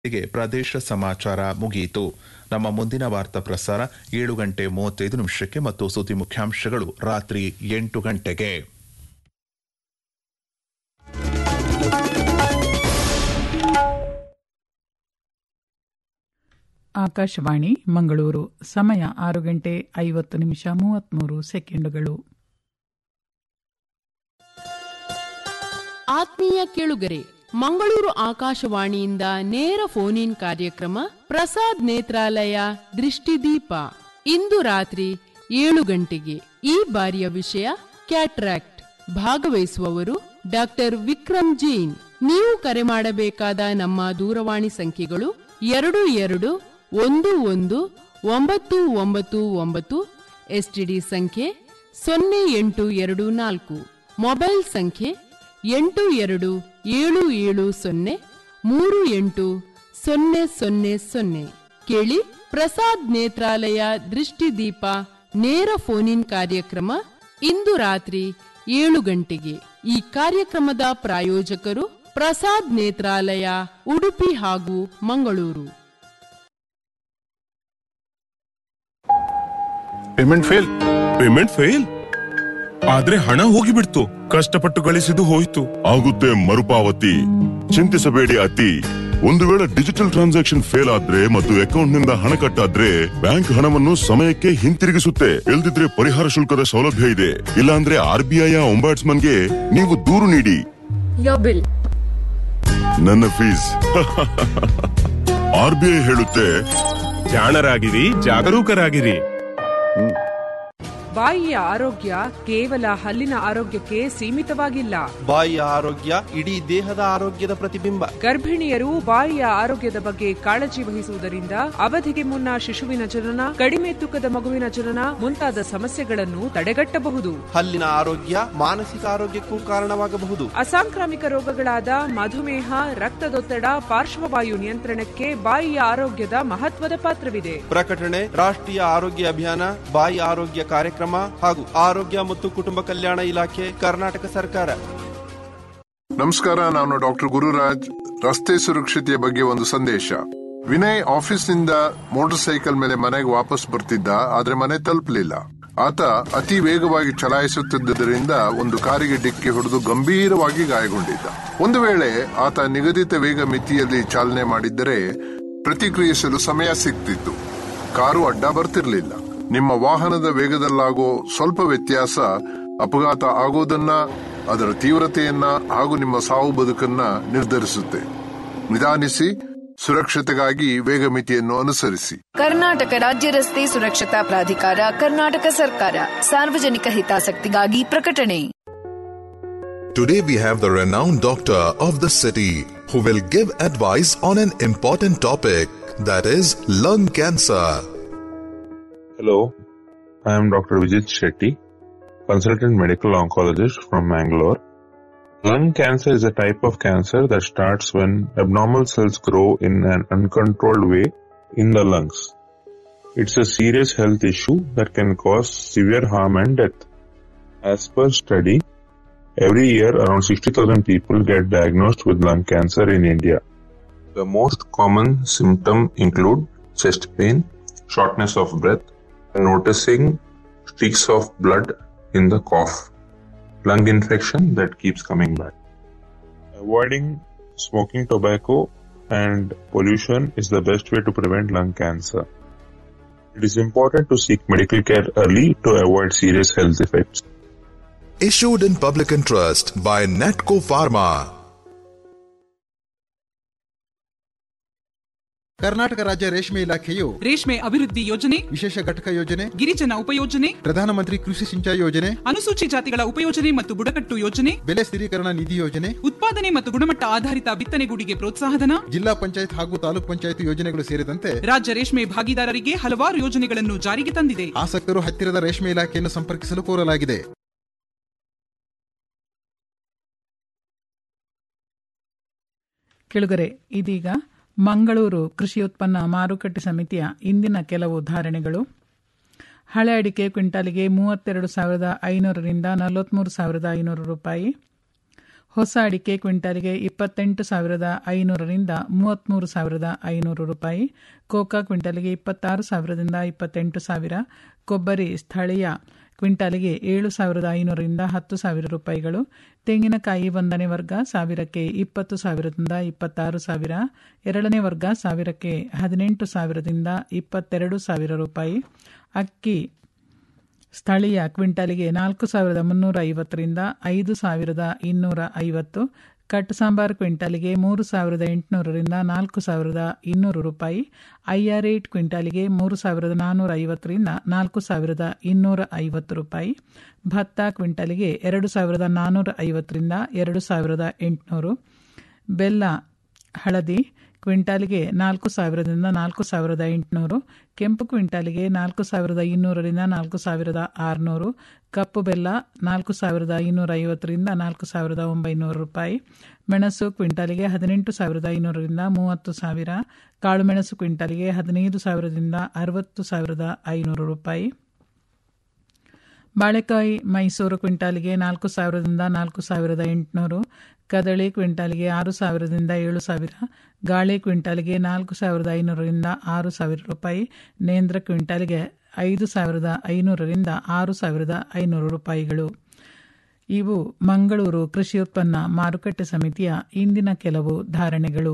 ಇಲ್ಲಿಗೆ ಪ್ರದೇಶ ಸಮಾಚಾರ ಮುಗಿಯಿತು ನಮ್ಮ ಮುಂದಿನ ವಾರ್ತಾ ಪ್ರಸಾರ ಏಳು ಗಂಟೆ ಮೂವತ್ತೈದು ನಿಮಿಷಕ್ಕೆ ಮತ್ತು ಸುದ್ದಿ ಮುಖ್ಯಾಂಶಗಳು ರಾತ್ರಿ ಎಂಟು ಗಂಟೆಗೆ ಆಕಾಶವಾಣಿ ಮಂಗಳೂರು ಸಮಯ ಆರು ಗಂಟೆ ಐವತ್ತು ನಿಮಿಷ ಮೂವತ್ಮೂರು ಸೆಕೆಂಡುಗಳು ಆತ್ಮೀಯ ಕೇಳುಗರೆ ಮಂಗಳೂರು ಆಕಾಶವಾಣಿಯಿಂದ ನೇರ ಫೋನ್ ಇನ್ ಕಾರ್ಯಕ್ರಮ ಪ್ರಸಾದ್ ನೇತ್ರಾಲಯ ದೃಷ್ಟಿದೀಪ ಇಂದು ರಾತ್ರಿ ಏಳು ಗಂಟೆಗೆ ಈ ಬಾರಿಯ ವಿಷಯ ಕ್ಯಾಟ್ರಾಕ್ಟ್ ಭಾಗವಹಿಸುವವರು ಡಾಕ್ಟರ್ ವಿಕ್ರಮ್ ಜೈನ್ ನೀವು ಕರೆ ಮಾಡಬೇಕಾದ ನಮ್ಮ ದೂರವಾಣಿ ಸಂಖ್ಯೆಗಳು ಎರಡು ಎರಡು ಒಂದು ಒಂದು ಒಂಬತ್ತು ಒಂಬತ್ತು ಒಂಬತ್ತು ಎಸ್ಟಿಡಿ ಸಂಖ್ಯೆ ಸೊನ್ನೆ ಎಂಟು ಎರಡು ನಾಲ್ಕು ಮೊಬೈಲ್ ಸಂಖ್ಯೆ ಎಂಟು ಎರಡು ಏಳು ಏಳು ಸೊನ್ನೆ ಮೂರು ಎಂಟು ಸೊನ್ನೆ ಸೊನ್ನೆ ಸೊನ್ನೆ ಕೇಳಿ ಪ್ರಸಾದ್ ನೇತ್ರಾಲಯ ದೃಷ್ಟಿದೀಪ ನೇರ ಫೋನ್ ಇನ್ ಕಾರ್ಯಕ್ರಮ ಇಂದು ರಾತ್ರಿ ಏಳು ಗಂಟೆಗೆ ಈ ಕಾರ್ಯಕ್ರಮದ ಪ್ರಾಯೋಜಕರು ಪ್ರಸಾದ್ ನೇತ್ರಾಲಯ ಉಡುಪಿ ಹಾಗೂ Mangaluru payment fail payment fail ಆದ್ರೆ ಹಣ ಹೋಗಿಬಿಡ್ತು ಕಷ್ಟಪಟ್ಟು ಗಳಿಸಿದ್ದು ಹೋಯ್ತು ಆಗುತ್ತೆ ಮರುಪಾವತಿ ಚಿಂತಿಸಬೇಡಿ ಅತಿ ಒಂದು ವೇಳೆ ಡಿಜಿಟಲ್ ಟ್ರಾನ್ಸಾಕ್ಷನ್ ಫೇಲ್ ಆದ್ರೆ ಮತ್ತು ಅಕೌಂಟ್ ನಿಂದ ಹಣ ಕಟ್ಟಾದ್ರೆ ಬ್ಯಾಂಕ್ ಹಣವನ್ನು ಸಮಯಕ್ಕೆ ಹಿಂತಿರುಗಿಸುತ್ತೆ ಇಲ್ದಿದ್ರೆ ಪರಿಹಾರ ಶುಲ್ಕದ ಸೌಲಭ್ಯ ಇದೆ ಇಲ್ಲಾಂದ್ರೆ ಆರ್ ಬಿ ಐ ಗೆ ನೀವು ದೂರು ನೀಡಿ Your bill. ನನ್ನ ಫೀಸ್ ಆರ್ ಬಿ ಐ ಹೇಳುತ್ತೆ ಜಾಣರಾಗಿರಿ ಜಾಗರೂಕರಾಗಿರಿ ಬಾಯಿಯ ಆರೋಗ್ಯ ಕೇವಲ ಹಲ್ಲಿನ ಆರೋಗ್ಯಕ್ಕೆ ಸೀಮಿತವಾಗಿಲ್ಲ ಬಾಯಿಯ ಆರೋಗ್ಯ ಇಡೀ ದೇಹದ ಆರೋಗ್ಯದ ಪ್ರತಿಬಿಂಬ ಗರ್ಭಿಣಿಯರು ಬಾಯಿಯ ಆರೋಗ್ಯದ ಬಗ್ಗೆ ಕಾಳಜಿ ವಹಿಸುವುದರಿಂದ ಅವಧಿಗೆ ಮುನ್ನ ಶಿಶುವಿನ ಜನನ ಕಡಿಮೆ ತೂಕದ ಮಗುವಿನ ಜನನ ಮುಂತಾದ ಸಮಸ್ಯೆಗಳನ್ನು ತಡೆಗಟ್ಟಬಹುದು ಹಲ್ಲಿನ ಆರೋಗ್ಯ ಮಾನಸಿಕ ಆರೋಗ್ಯಕ್ಕೂ ಕಾರಣವಾಗಬಹುದು ಅಸಾಂಕ್ರಾಮಿಕ ರೋಗಗಳಾದ ಮಧುಮೇಹ ರಕ್ತದೊತ್ತಡ ಪಾರ್ಶ್ವವಾಯು ನಿಯಂತ್ರಣಕ್ಕೆ ಬಾಯಿಯ ಆರೋಗ್ಯದ ಮಹತ್ವದ ಪಾತ್ರವಿದೆ ಪ್ರಕಟಣೆ ರಾಷ್ಟ್ರೀಯ ಆರೋಗ್ಯ ಅಭಿಯಾನ ಬಾಯಿ ಆರೋಗ್ಯ ಕಾರ್ಯಕ್ರಮ ಹಾಗೂ ಆರೋಗ್ಯ ಮತ್ತು ಕುಟುಂಬ ಕಲ್ಯಾಣ ಇಲಾಖೆ ಕರ್ನಾಟಕ ಸರ್ಕಾರ ನಮಸ್ಕಾರ ನಾನು ಡಾಕ್ಟರ್ ಗುರುರಾಜ್ ರಸ್ತೆ ಸುರಕ್ಷತೆಯ ಬಗ್ಗೆ ಒಂದು ಸಂದೇಶ ವಿನಯ್ ಆಫೀಸ್ನಿಂದ ಮೋಟಾರ್ ಸೈಕಲ್ ಮೇಲೆ ಮನೆಗೆ ವಾಪಸ್ ಬರ್ತಿದ್ದ ಆದ್ರೆ ಮನೆ ತಲುಪಲಿಲ್ಲ ಆತ ಅತಿ ವೇಗವಾಗಿ ಚಲಾಯಿಸುತ್ತಿದ್ದರಿಂದ ಒಂದು ಕಾರಿಗೆ ಡಿಕ್ಕಿ ಹೊಡೆದು ಗಂಭೀರವಾಗಿ ಗಾಯಗೊಂಡಿದ್ದ ಒಂದು ವೇಳೆ ಆತ ನಿಗದಿತ ವೇಗ ಮಿತಿಯಲ್ಲಿ ಚಾಲನೆ ಮಾಡಿದ್ದರೆ ಪ್ರತಿಕ್ರಿಯಿಸಲು ಸಮಯ ಸಿಗ್ತಿತ್ತು ಕಾರು ಅಡ್ಡ ಬರ್ತಿರ್ಲಿಲ್ಲ ನಿಮ್ಮ ವಾಹನದ ವೇಗದಲ್ಲಾಗೋ ಸ್ವಲ್ಪ ವ್ಯತ್ಯಾಸ ಅಪಘಾತ ಆಗೋದನ್ನ ಅದರ ತೀವ್ರತೆಯನ್ನ ಹಾಗೂ ನಿಮ್ಮ ಸಾವು ಬದುಕನ್ನ ನಿರ್ಧರಿಸುತ್ತೆ ನಿಧಾನಿಸಿ ಸುರಕ್ಷತೆಗಾಗಿ ವೇಗ ಮಿತಿಯನ್ನು ಅನುಸರಿಸಿ ಕರ್ನಾಟಕ ರಾಜ್ಯ ರಸ್ತೆ ಸುರಕ್ಷತಾ ಪ್ರಾಧಿಕಾರ ಕರ್ನಾಟಕ ಸರ್ಕಾರ ಸಾರ್ವಜನಿಕ ಹಿತಾಸಕ್ತಿಗಾಗಿ ಪ್ರಕಟಣೆ Today we have the renowned doctor of the city who will give advice on an important topic that is lung cancer. Hello, I am Dr. Vijit Shetty, consultant medical oncologist from Mangalore. Lung cancer is a type of cancer that starts when abnormal cells grow in an uncontrolled way in the lungs. It's a serious health issue that can cause severe harm and death. As per study, every year around 60,000 people get diagnosed with lung cancer in India. The most common symptoms include chest pain, shortness of breath, and noticing streaks of blood in the cough, lung infection that keeps coming back. Avoiding smoking tobacco and pollution is the best way to prevent lung cancer. It is important to seek medical care early to avoid serious health effects. Issued in public interest by Natco Pharma. Karnataka ರಾಜ್ಯ ರೇಷ್ಮೆ ಇಲಾಖೆಯು ರೇಷ್ಮೆ ಅಭಿವೃದ್ಧಿ ಯೋಜನೆ ವಿಶೇಷ ಘಟಕ ಯೋಜನೆ ಗಿರಿಜನ ಉಪಯೋಜನೆ ಪ್ರಧಾನಮಂತ್ರಿ ಕೃಷಿ ಸಿಂಚಾಯಿ ಯೋಜನೆ ಅನುಸೂಚಿ ಜಾತಿಗಳ ಉಪಯೋಜನೆ ಮತ್ತು ಬುಡಕಟ್ಟು ಯೋಜನೆ ಬೆಲೆ ಸ್ಥಿರೀಕರಣ ನಿಧಿ ಯೋಜನೆ ಉತ್ಪಾದನೆ ಮತ್ತು ಗುಣಮಟ್ಟ ಆಧಾರಿತ ಬಿತ್ತನೆಗೂಡಿಗೆ ಪ್ರೋತ್ಸಾಹಧನ ಜಿಲ್ಲಾ ಪಂಚಾಯತ್ ಹಾಗೂ ತಾಲೂಕ್ ಪಂಚಾಯತ್ ಯೋಜನೆಗಳು ಸೇರಿದಂತೆ ರಾಜ್ಯ ರೇಷ್ಮೆ ಭಾಗಿದಾರರಿಗೆ ಹಲವಾರು ಯೋಜನೆಗಳನ್ನು ಜಾರಿಗೆ ತಂದಿದೆ ಆಸಕ್ತರು ಹತ್ತಿರದ ರೇಷ್ಮೆ ಇಲಾಖೆಯನ್ನು ಸಂಪರ್ಕಿಸಲು ಕೋರಲಾಗಿದೆ ಕೆಳಗರೆ ಇದೀಗ ಮಂಗಳೂರು ಕೃಷಿ ಉತ್ಪನ್ನ ಮಾರುಕಟ್ಟೆ ಸಮಿತಿಯ ಇಂದಿನ ಕೆಲವು ಧಾರಣೆಗಳು ಹಳೆ ಅಡಿಕೆ ಕ್ವಿಂಟಾಲಿಗೆ ಮೂವತ್ತೆರಡು ಸಾವಿರದ ಐನೂರರಿಂದ ನಲವತ್ತ್ಮೂರು ಸಾವಿರದ ಐನೂರು ರೂಪಾಯಿ ಹೊಸ ಅಡಿಕೆ ಕ್ವಿಂಟಾಲಿಗೆ ಇಪ್ಪತ್ತೆಂಟು ಸಾವಿರದ ಐನೂರರಿಂದ ಮೂವತ್ತ್ಮೂರು ಸಾವಿರದ ಐನೂರು ರೂಪಾಯಿ ಕೋಕಾ ಕ್ವಿಂಟಾಲಿಗೆ ಇಪ್ಪತ್ತಾರು ಸಾವಿರದಿಂದ ಇಪ್ಪತ್ತೆಂಟು ಸಾವಿರ ಕೊಬ್ಬರಿ ಸ್ಥಳೀಯ ಕ್ವಿಂಟಾಲಿಗೆ ಏಳು ಸಾವಿರದ ಐನೂರರಿಂದ ಹತ್ತು ಸಾವಿರ ರೂಪಾಯಿಗಳು ತೆಂಗಿನಕಾಯಿ ಒಂದನೇ ವರ್ಗ ಸಾವಿರಕ್ಕೆ ಇಪ್ಪತ್ತು ಸಾವಿರದಿಂದ ಇಪ್ಪತ್ತಾರು ಸಾವಿರ ಎರಡನೇ ವರ್ಗ ಸಾವಿರಕ್ಕೆ ಹದಿನೆಂಟು ಸಾವಿರದಿಂದ ಇಪ್ಪತ್ತೆರಡು ಸಾವಿರ ರೂಪಾಯಿ ಅಕ್ಕಿ ಸ್ಥಳೀಯ ಕ್ವಿಂಟಾಲಿಗೆ ನಾಲ್ಕು ಸಾವಿರದ ಮುನ್ನೂರ ಐವತ್ತರಿಂದ ಐದು ಸಾವಿರದ ಇನ್ನೂರ ಐವತ್ತು ಕಟ್ ಸಾಂಬಾರ್ ಕ್ವಿಂಟಾಲಿಗೆ ಮೂರು ಸಾವಿರದ ಎಂಟುನೂರರಿಂದ ನಾಲ್ಕು ಸಾವಿರದ ಇನ್ನೂರು ರೂಪಾಯಿ ಐಆರ್ ಏಟ್ ಕ್ವಿಂಟಾಲಿಗೆ ಮೂರು ಸಾವಿರದ ನಾನ್ನೂರ ಐವತ್ತರಿಂದ ನಾಲ್ಕು ಸಾವಿರದ ಇನ್ನೂರ ಐವತ್ತು ರೂಪಾಯಿ ಭತ್ತ ಕ್ವಿಂಟಾಲಿಗೆ ಎರಡು ಸಾವಿರದ ನಾನ್ನೂರ ಐವತ್ತರಿಂದ ಎರಡು ಸಾವಿರದ ಎಂಟುನೂರು ಬೆಲ್ಲ ಹಳದಿ ಕ್ವಿಂಟಾಲಿಗೆ ನಾಲ್ಕು ಸಾವಿರದಿಂದ ನಾಲ್ಕು ಸಾವಿರದ ಎಂಟುನೂರು ಕೆಂಪು ಕ್ವಿಂಟಾಲಿಗೆ ನಾಲ್ಕು ಸಾವಿರದ ಇನ್ನೂರರಿಂದ ನಾಲ್ಕು ಸಾವಿರದ ಆರುನೂರು ಕಪ್ಪು ಬೆಲ್ಲ ನಾಲ್ಕು ಸಾವಿರದ ಇನ್ನೂರ ಐವತ್ತರಿಂದ ನಾಲ್ಕು ಸಾವಿರದ ಒಂಬೈನೂರು ರೂಪಾಯಿ ಮೆಣಸು ಕ್ವಿಂಟಾಲಿಗೆ ಹದಿನೆಂಟು ಸಾವಿರದ ಐನೂರರಿಂದ ಮೂವತ್ತು ಸಾವಿರ ಕಾಳುಮೆಣಸು ಕ್ವಿಂಟಾಲಿಗೆ ಹದಿನೈದು ಸಾವಿರದಿಂದ ಅರವತ್ತು ಸಾವಿರದ ಐನೂರು ರೂಪಾಯಿ ಬಾಳೆಕಾಯಿ ಮೈಸೂರು ಕ್ವಿಂಟಾಲಿಗೆ ನಾಲ್ಕು ಸಾವಿರದಿಂದ ನಾಲ್ಕು ಸಾವಿರದ ಎಂಟುನೂರು ಕದಳಿ ಕ್ವಿಂಟಾಲಿಗೆ ಆರು ಸಾವಿರದಿಂದ ಏಳು ಸಾವಿರ ಗಾಳಿ ಕ್ವಿಂಟಾಲಿಗೆ ನಾಲ್ಕು ಸಾವಿರದ ಐನೂರರಿಂದ ಆರು ಸಾವಿರ ರೂಪಾಯಿ ನೇಂದ್ರ ಕ್ವಿಂಟಾಲಿಗೆ ಐದು ಸಾವಿರದ ಐನೂರರಿಂದ ಆರು ಸಾವಿರದ ಐನೂರು ರೂಪಾಯಿಗಳು ಇವು ಮಂಗಳೂರು ಕೃಷಿ ಉತ್ಪನ್ನ ಮಾರುಕಟ್ಟೆ ಸಮಿತಿಯ ಇಂದಿನ ಕೆಲವು ಧಾರಣೆಗಳು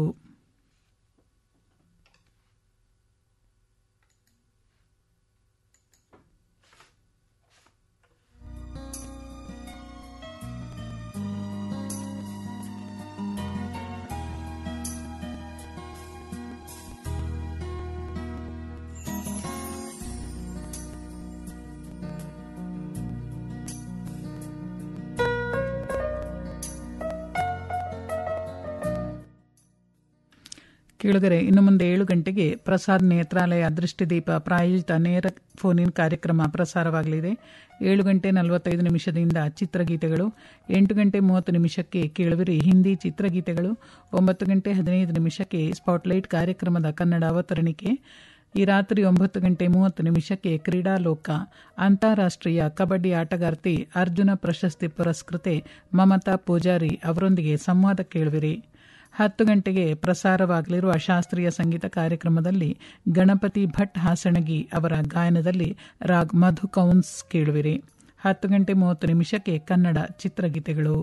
ಕೇಳಿದರೆ ಇನ್ನು ಮುಂದೆ ಏಳು ಗಂಟೆಗೆ ಪ್ರಸಾದ್ ನೇತ್ರಾಲಯ ದೃಷ್ಟಿದೀಪ ಪ್ರಾಯೋಜಿತ ನೇರ ಫೋನ್ ಇನ್ ಕಾರ್ಯಕ್ರಮ ಪ್ರಸಾರವಾಗಲಿದೆ ಏಳು ಗಂಟೆ ನಲವತ್ತೈದು ನಿಮಿಷದಿಂದ ಚಿತ್ರಗೀತೆಗಳು ಎಂಟು ಗಂಟೆ ಮೂವತ್ತು ನಿಮಿಷಕ್ಕೆ ಕೇಳುವಿರಿ ಹಿಂದಿ ಚಿತ್ರಗೀತೆಗಳು ಒಂಬತ್ತು ಗಂಟೆ ಹದಿನೈದು ನಿಮಿಷಕ್ಕೆ ಸ್ಪಾಟ್ಲೈಟ್ ಕಾರ್ಯಕ್ರಮದ ಕನ್ನಡ ಅವತರಣಿಕೆ ಈ ರಾತ್ರಿ ಒಂಬತ್ತು ಗಂಟೆ ಮೂವತ್ತು ನಿಮಿಷಕ್ಕೆ ಕ್ರೀಡಾಲೋಕ ಅಂತಾರಾಷ್ಟ್ರೀಯ ಕಬಡ್ಡಿ ಆಟಗಾರ್ತಿ ಅರ್ಜುನ ಪ್ರಶಸ್ತಿ ಪುರಸ್ಕೃತೆ ಮಮತಾ ಪೂಜಾರಿ ಅವರೊಂದಿಗೆ ಸಂವಾದ ಕೇಳುವಿರಿ ಹತ್ತು ಗಂಟೆಗೆ ಪ್ರಸಾರವಾಗಲಿರುವ ಶಾಸ್ತ್ರೀಯ ಸಂಗೀತ ಕಾರ್ಯಕ್ರಮದಲ್ಲಿ ಗಣಪತಿ ಭಟ್ ಹಾಸಣಗಿ ಅವರ ಗಾಯನದಲ್ಲಿ ರಾಗ್ ಮಧು ಕೌನ್ಸ್ ಕೇಳುವಿರಿ ಹತ್ತು ಗಂಟೆ ಮೂವತ್ತು ನಿಮಿಷಕ್ಕೆ ಕನ್ನಡ ಚಿತ್ರಗೀತೆಗಳು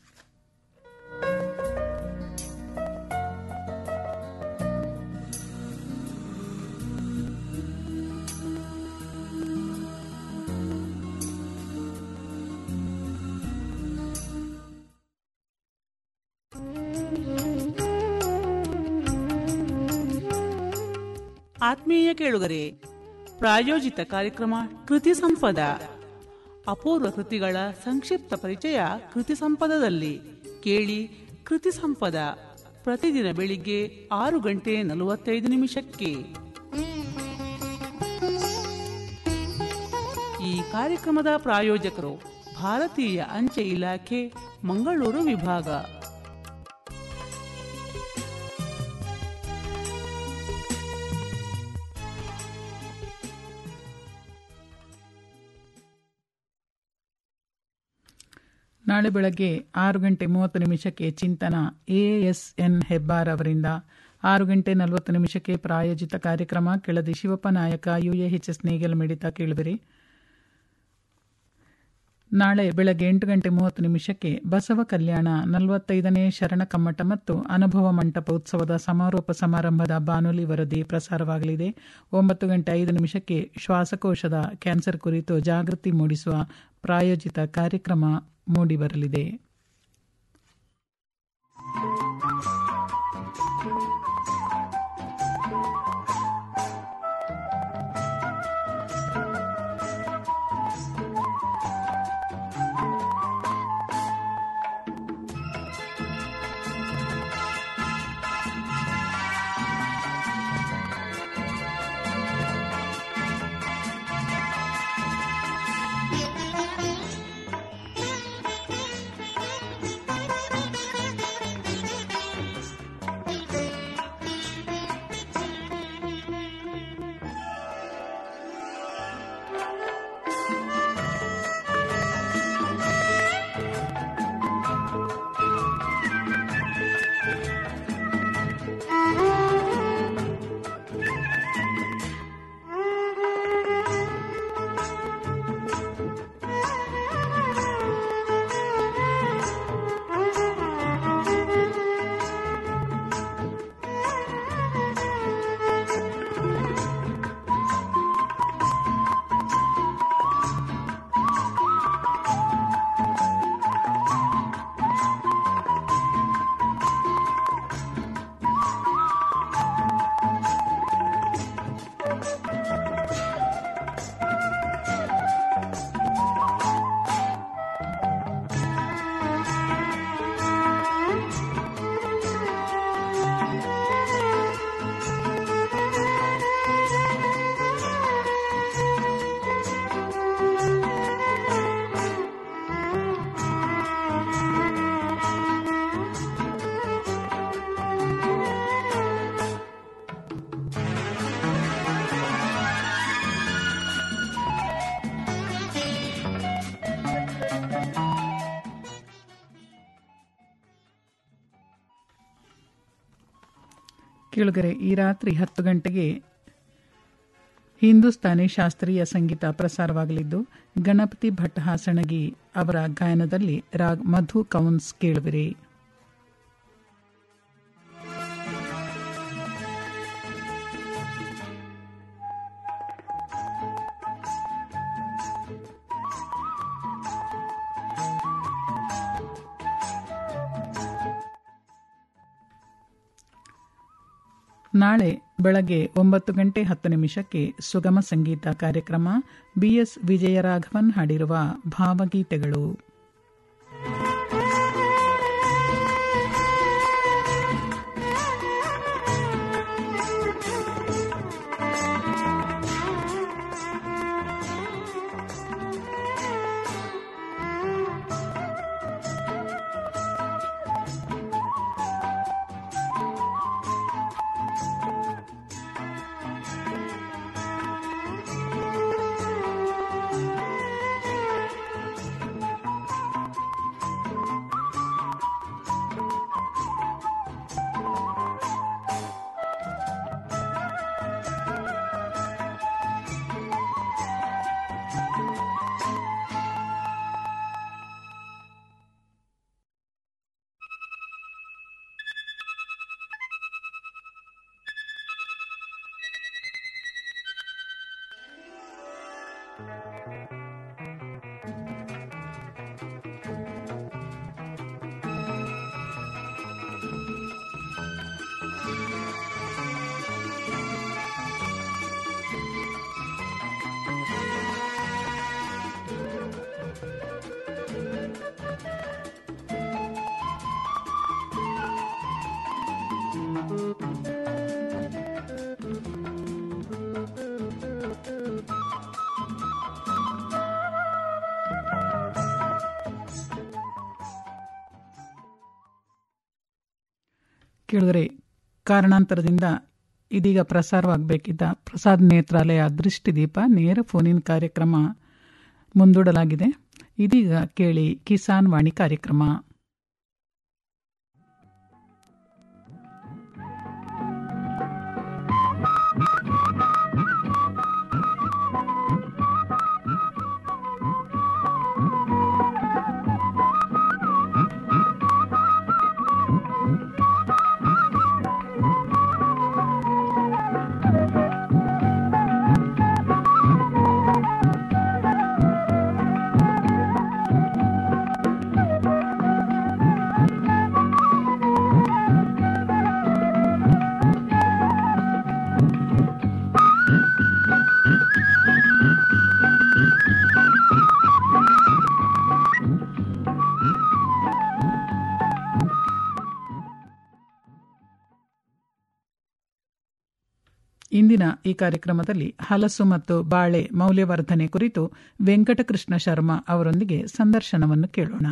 ಆತ್ಮೀಯ ಕೇಳುಗರೆ ಪ್ರಾಯೋಜಿತ ಕಾರ್ಯಕ್ರಮ ಕೃತಿ ಸಂಪದ ಅಪೂರ್ವ ಕೃತಿಗಳ ಸಂಕ್ಷಿಪ್ತ ಪರಿಚಯ ಕೃತಿ ಸಂಪದದಲ್ಲಿ ಕೇಳಿ ಕೃತಿ ಸಂಪದ ಪ್ರತಿದಿನ ಬೆಳಿಗ್ಗೆ ಆರು ಗಂಟೆ ನಲವತ್ತೈದು ನಿಮಿಷಕ್ಕೆ ಈ ಕಾರ್ಯಕ್ರಮದ ಪ್ರಾಯೋಜಕರು ಭಾರತೀಯ ಅಂಚೆ ಇಲಾಖೆ ಮಂಗಳೂರು ವಿಭಾಗ ನಾಳೆ ಬೆಳಗ್ಗೆ ಆರು ಗಂಟೆ ಮೂವತ್ತು ನಿಮಿಷಕ್ಕೆ ಚಿಂತನ ಎಎಸ್ಎನ್ ಹೆಬ್ಬಾರ್ ಅವರಿಂದ ಆರು ಗಂಟೆ ನಲವತ್ತು ನಿಮಿಷಕ್ಕೆ ಪ್ರಾಯೋಜಿತ ಕಾರ್ಯಕ್ರಮ ಕೆಳದಿ ಶಿವಪ್ಪ ನಾಯಕ ಯುಎಎಚ್ಎಸ್ ನೇಗಲ್ ಮಿಡಿತ ಕೇಳುವಿರಿ ನಾಳೆ ಬೆಳಗ್ಗೆ ಎಂಟು ಗಂಟೆ ಮೂವತ್ತು ನಿಮಿಷಕ್ಕೆ ಬಸವ ಕಲ್ಯಾಣ ನಲವತ್ತೈದನೇ ಶರಣ ಕಮ್ಮಟ ಮತ್ತು ಅನುಭವ ಮಂಟಪ ಉತ್ಸವದ ಸಮಾರೋಪ ಸಮಾರಂಭದ ಬಾನುಲಿ ವರದಿ ಪ್ರಸಾರವಾಗಲಿದೆ ಒಂಬತ್ತು ಗಂಟೆ ಐದು ನಿಮಿಷಕ್ಕೆ ಶ್ವಾಸಕೋಶದ ಕ್ಯಾನ್ಸರ್ ಕುರಿತು ಜಾಗೃತಿ ಮೂಡಿಸುವ ಪ್ರಾಯೋಜಿತ ಕಾರ್ಯಕ್ರಮ ಮೂಡಿಬರಲಿದೆ ಕೇಳುಗರೆ ಈ ರಾತ್ರಿ ಹತ್ತು ಗಂಟೆಗೆ ಹಿಂದೂಸ್ತಾನಿ ಶಾಸ್ತ್ರೀಯ ಸಂಗೀತ ಪ್ರಸಾರವಾಗಲಿದ್ದು ಗಣಪತಿ ಭಟ್ ಹಾಸಣಗಿ ಅವರ ಗಾಯನದಲ್ಲಿ ರಾಗ್ ಮಧು ಕೌನ್ಸ್ ಕೇಳುವಿರಿ ನಾಳೆ ಬೆಳಗ್ಗೆ ಒಂಬತ್ತು ಗಂಟೆ ಹತ್ತು ನಿಮಿಷಕ್ಕೆ ಸುಗಮ ಸಂಗೀತ ಕಾರ್ಯಕ್ರಮ ಬಿಎಸ್ ವಿಜಯರಾಘವನ್ ಹಾಡಿರುವ ಭಾವಗೀತೆಗಳು ಕೇಳಿದ್ರೆ ಕಾರಣಾಂತರದಿಂದ ಇದೀಗ ಪ್ರಸಾರವಾಗಬೇಕಿದ್ದ ಪ್ರಸಾದ್ ನೇತ್ರಾಲಯ ದೃಷ್ಟಿದೀಪ ನೇರ ಫೋನಿನ್ ಕಾರ್ಯಕ್ರಮ ಮುಂದೂಡಲಾಗಿದೆ ಇದೀಗ ಕೇಳಿ ಕಿಸಾನ್ ವಾಣಿ ಕಾರ್ಯಕ್ರಮ ಇಂದಿನ ಈ ಕಾರ್ಯಕ್ರಮದಲ್ಲಿ ಹಲಸು ಮತ್ತು ಬಾಳೆ ಮೌಲ್ಯವರ್ಧನೆ ಕುರಿತು ವೆಂಕಟಕೃಷ್ಣ ಶರ್ಮಾ ಅವರೊಂದಿಗೆ ಸಂದರ್ಶನವನ್ನು ಕೇಳೋಣ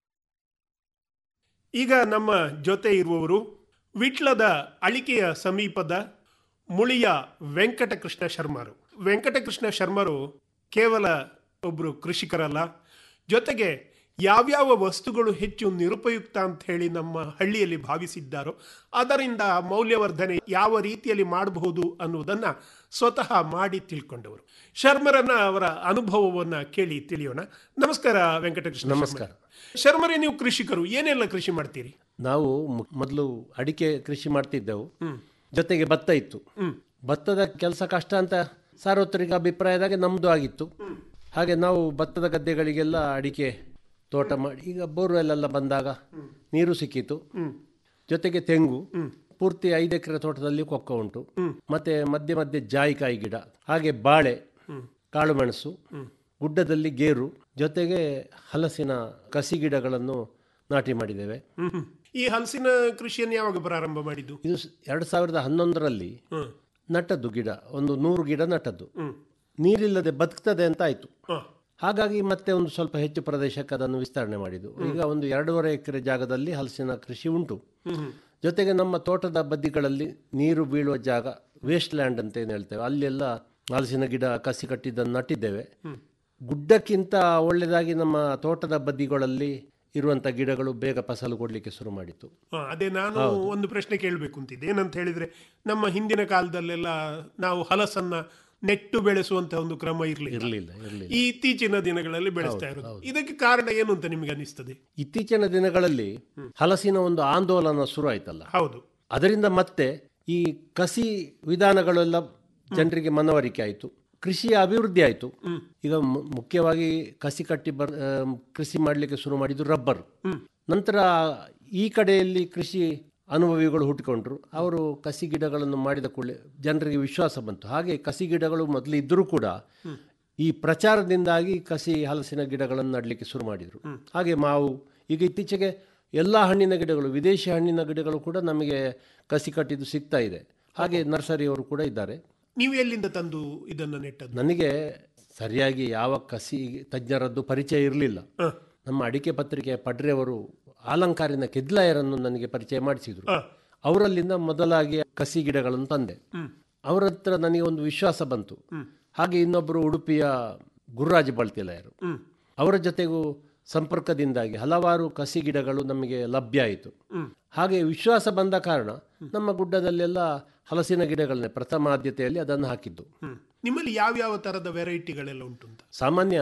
ಈಗ ನಮ್ಮ ಜೊತೆ ಇರುವವರು ವಿಟ್ಲದ ಅಳಿಕೆಯ ಸಮೀಪದ ಮುಳಿಯ ವೆಂಕಟಕೃಷ್ಣ ಶರ್ಮರು ವೆಂಕಟಕೃಷ್ಣ ಶರ್ಮರು ಕೇವಲ ಒಬ್ಬರು ಕೃಷಿಕರಲ್ಲ ಜೊತೆಗೆ ಯಾವ್ಯಾವ ವಸ್ತುಗಳು ಹೆಚ್ಚು ನಿರುಪಯುಕ್ತ ಅಂತ ಹೇಳಿ ನಮ್ಮ ಹಳ್ಳಿಯಲ್ಲಿ ಭಾವಿಸಿದ್ದಾರೋ ಅದರಿಂದ ಮೌಲ್ಯವರ್ಧನೆ ಯಾವ ರೀತಿಯಲ್ಲಿ ಮಾಡಬಹುದು ಅನ್ನುವುದನ್ನ ಸ್ವತಃ ಮಾಡಿ ತಿಳ್ಕೊಂಡವರು ಶರ್ಮರನ್ನ ಅವರ ಅನುಭವವನ್ನ ಕೇಳಿ ತಿಳಿಯೋಣ ನಮಸ್ಕಾರ ವೆಂಕಟಕೃಷ್ಣ ನಮಸ್ಕಾರ. ಶರ್ಮರೇ ನೀವು ಕೃಷಿಕರು ಏನೆಲ್ಲ ಕೃಷಿ ಮಾಡ್ತೀರಿ ನಾವು ಮ- ಮೊದಲು ಅಡಿಕೆ ಕೃಷಿ ಮಾಡ್ತಿದ್ದೆವು ಜೊತೆಗೆ ಭತ್ತ ಇತ್ತು ಭತ್ತದ ಕೆಲಸ ಕಷ್ಟ ಅಂತ ಸಾರ್ವತ್ರಿಕ ಅಭಿಪ್ರಾಯದಾಗ ನಮ್ಮದು ಆಗಿತ್ತು ಹಾಗೆ ನಾವು ಭತ್ತದ ಗದ್ದೆಗಳಿಗೆಲ್ಲ ಅಡಿಕೆ ತೋಟ ಮಾಡಿ ಈಗ ಬೋರ್ವೆಲ್ ಎಲ್ಲ ಬಂದಾಗ ನೀರು ಸಿಕ್ಕಿತು ಜೊತೆಗೆ ತೆಂಗು ಪೂರ್ತಿ ಐದು ಎಕರೆ ತೋಟದಲ್ಲಿ ಕೊಕ್ಕ ಉಂಟು ಮತ್ತೆ ಮಧ್ಯೆ ಮಧ್ಯೆ ಜಾಯಿಕಾಯಿ ಗಿಡ ಹಾಗೆ ಬಾಳೆ ಕಾಳುಮೆಣಸು ಗುಡ್ಡದಲ್ಲಿ ಗೇರು ಜೊತೆಗೆ ಹಲಸಿನ ಕಸಿ ಗಿಡಗಳನ್ನು ನಾಟಿ ಮಾಡಿದ್ದೇವೆ ಈ ಹಲಸಿನ ಕೃಷಿಯನ್ನು ಯಾವಾಗ ಪ್ರಾರಂಭ ಮಾಡಿದ್ದು ಇದು ಸ್- ಎರಡು ಸಾವಿರದ ಹನ್ನೊಂದರಲ್ಲಿ ನಟ್ಟದ್ದು ಗಿಡ ಒಂದು ನೂರು ಗಿಡ ನಟ್ಟದ್ದು ನೀರಿಲ್ಲದೆ ಬದುಕ್ತದೆ ಅಂತ ಆಯ್ತು ಹಾಗಾಗಿ ಮತ್ತೆ ಒಂದು ಸ್ವಲ್ಪ ಹೆಚ್ಚು ಪ್ರದೇಶಕ್ಕೆ ಅದನ್ನು ವಿಸ್ತರಣೆ ಮಾಡಿದ್ದು ಈಗ ಒಂದು ಎರಡೂವರೆ ಎಕರೆ ಜಾಗದಲ್ಲಿ ಹಲಸಿನ ಕೃಷಿ ಉಂಟು ಜೊತೆಗೆ ನಮ್ಮ ತೋಟದ ಬದಿಗಳಲ್ಲಿ ನೀರು ಬೀಳುವ ಜಾಗ ವೇಸ್ಟ್ ಲ್ಯಾಂಡ್ ಅಂತ ಏನು ಹೇಳ್ತೇವೆ ಅಲ್ಲೆಲ್ಲ ಹಲಸಿನ ಗಿಡ ಕಸಿ ಕಟ್ಟಿದ್ದನ್ನು ನಟ್ಟಿದ್ದೇವೆ ಗುಡ್ಡಕ್ಕಿಂತ ಒಳ್ಳೆಯದಾಗಿ ನಮ್ಮ ತೋಟದ ಬದಿಗಳಲ್ಲಿ ಇರುವಂಥ ಗಿಡಗಳು ಬೇಗ ಫಸಲು ಕೊಡಲಿಕ್ಕೆ ಶುರು ಮಾಡಿತು ಹ, ಅದೇ ನಾನು ಹೌದು. ಒಂದು ಪ್ರಶ್ನೆ ಕೇಳಬೇಕು ಅಂತಿದ್ದೆ ಏನಂತ ಹೇಳಿದ್ರೆ ನಮ್ಮ ಹಿಂದಿನ ಕಾಲದಲ್ಲೆಲ್ಲ ನಾವು ಹಲಸನ್ನ ನೆಟ್ಟು ಬೆಳೆಸುವಂತ ಒಂದು ಕ್ರಮ ಇರಲಿಲ್ಲ ಇರಲಿಲ್ಲ ಇರಲಿಲ್ಲ ಈ ಇತ್ತೀಚಿನ ದಿನಗಳಲ್ಲಿ ಬೆಳೆಸ್ತಾ ಹೌದು, ಇರೋದು ಇದಕ್ಕೆ ಕಾರಣ ಏನು ಅಂತ ನಿಮಗೆ ಅನಿಸ್ತದೆ ಇತ್ತೀಚಿನ ದಿನಗಳಲ್ಲಿ ಹಲಸಿನ ಒಂದು ಆಂದೋಲನ ಶುರು ಆಯ್ತಲ್ಲ ಹೌದು ಅದರಿಂದ ಮತ್ತೆ ಈ ಕಸಿ ವಿಧಾನಗಳೆಲ್ಲ ಜನರಿಗೆ ಮನವರಿಕೆ ಆಯಿತು ಕೃಷಿಯ ಅಭಿವೃದ್ಧಿ ಆಯಿತು ಈಗ ಮು- ಮುಖ್ಯವಾಗಿ ಕಸಿ ಕಟ್ಟಿ ಬರ್ ಆ, ಕೃಷಿ ಮಾಡಲಿಕ್ಕೆ ಶುರು ಮಾಡಿದ್ದು ರಬ್ಬರ್ ನಂತರ ಈ ಕಡೆಯಲ್ಲಿ ಕೃಷಿ ಅನುಭವಿಗಳು ಹುಟ್ಟಿಕೊಂಡ್ರು ಅವರು ಕಸಿ ಗಿಡಗಳನ್ನು ಮಾಡಿದ ಕೂಡಲೇ ಜನರಿಗೆ ವಿಶ್ವಾಸ ಬಂತು ಹಾಗೆ ಕಸಿ ಗಿಡಗಳು ಮೊದಲು ಇದ್ದರೂ ಕೂಡ ಈ ಪ್ರಚಾರದಿಂದಾಗಿ ಕಸಿ ಹಲಸಿನ ಗಿಡಗಳನ್ನು ನಡಲಿಕ್ಕೆ ಶುರು ಮಾಡಿದರು ಹಾಗೆ ಮಾವು ಈಗ ಇತ್ತೀಚೆಗೆ ಎಲ್ಲ ಹಣ್ಣಿನ ಗಿಡಗಳು ವಿದೇಶಿ ಹಣ್ಣಿನ ಗಿಡಗಳು ಕೂಡ ನಮಗೆ ಕಸಿ ಕಟ್ಟಿದ್ದು ಸಿಗ್ತಾ ಇದೆ ಹಾಗೆ ನರ್ಸರಿಯವರು ಕೂಡ ಇದ್ದಾರೆ ನೀವು ಎಲ್ಲಿಂದ ತಂದು ಇದನ್ನ ನೆಟ್ಟದ್ದು ನನಗೆ ಸರಿಯಾಗಿ ಯಾವ ಕಸಿ ತಜ್ಞರದ್ದು ಪರಿಚಯ ಇರಲಿಲ್ಲ ನಮ್ಮ ಅಡಿಕೆ ಪತ್ರಿಕೆಯ ಪಡ್ರೆಯವರು ಆಲಂಕಾರಿನ ಕೆದ್ಲಾಯರನ್ನು ನನಗೆ ಪರಿಚಯ ಮಾಡಿಸಿದ್ರು ಅವರಲ್ಲಿಂದ ಮೊದಲಾಗಿ ಕಸಿ ಗಿಡಗಳನ್ನು ತಂದೆ ಅವರ ಹತ್ರ ನನಗೆ ಒಂದು ವಿಶ್ವಾಸ ಬಂತು ಹಾಗೆ ಇನ್ನೊಬ್ಬರು ಉಡುಪಿಯ ಗುರುರಾಜ ಬಳ್ತಿಲಾಯರು ಅವರ ಜೊತೆಗೂ ಸಂಪರ್ಕದಿಂದಾಗಿ ಹಲವಾರು ಕಸಿ ಗಿಡಗಳು ನಮಗೆ ಲಭ್ಯ ಆಯಿತು ಹಾಗೆ ವಿಶ್ವಾಸ ಬಂದ ಕಾರಣ ನಮ್ಮ ಗುಡ್ಡದಲ್ಲೆಲ್ಲ ಹಲಸಿನ ಗಿಡಗಳನ್ನೇ ಪ್ರಥಮ ಆದ್ಯತೆಯಲ್ಲಿ ಅದನ್ನು ಹಾಕಿದ್ದು ನಿಮ್ಮಲ್ಲಿ ಯಾವ್ಯಾವ ತರದ ವೆರೈಟಿಗಳೆಲ್ಲ ಉಂಟು ಅಂತ ಸಾಮಾನ್ಯ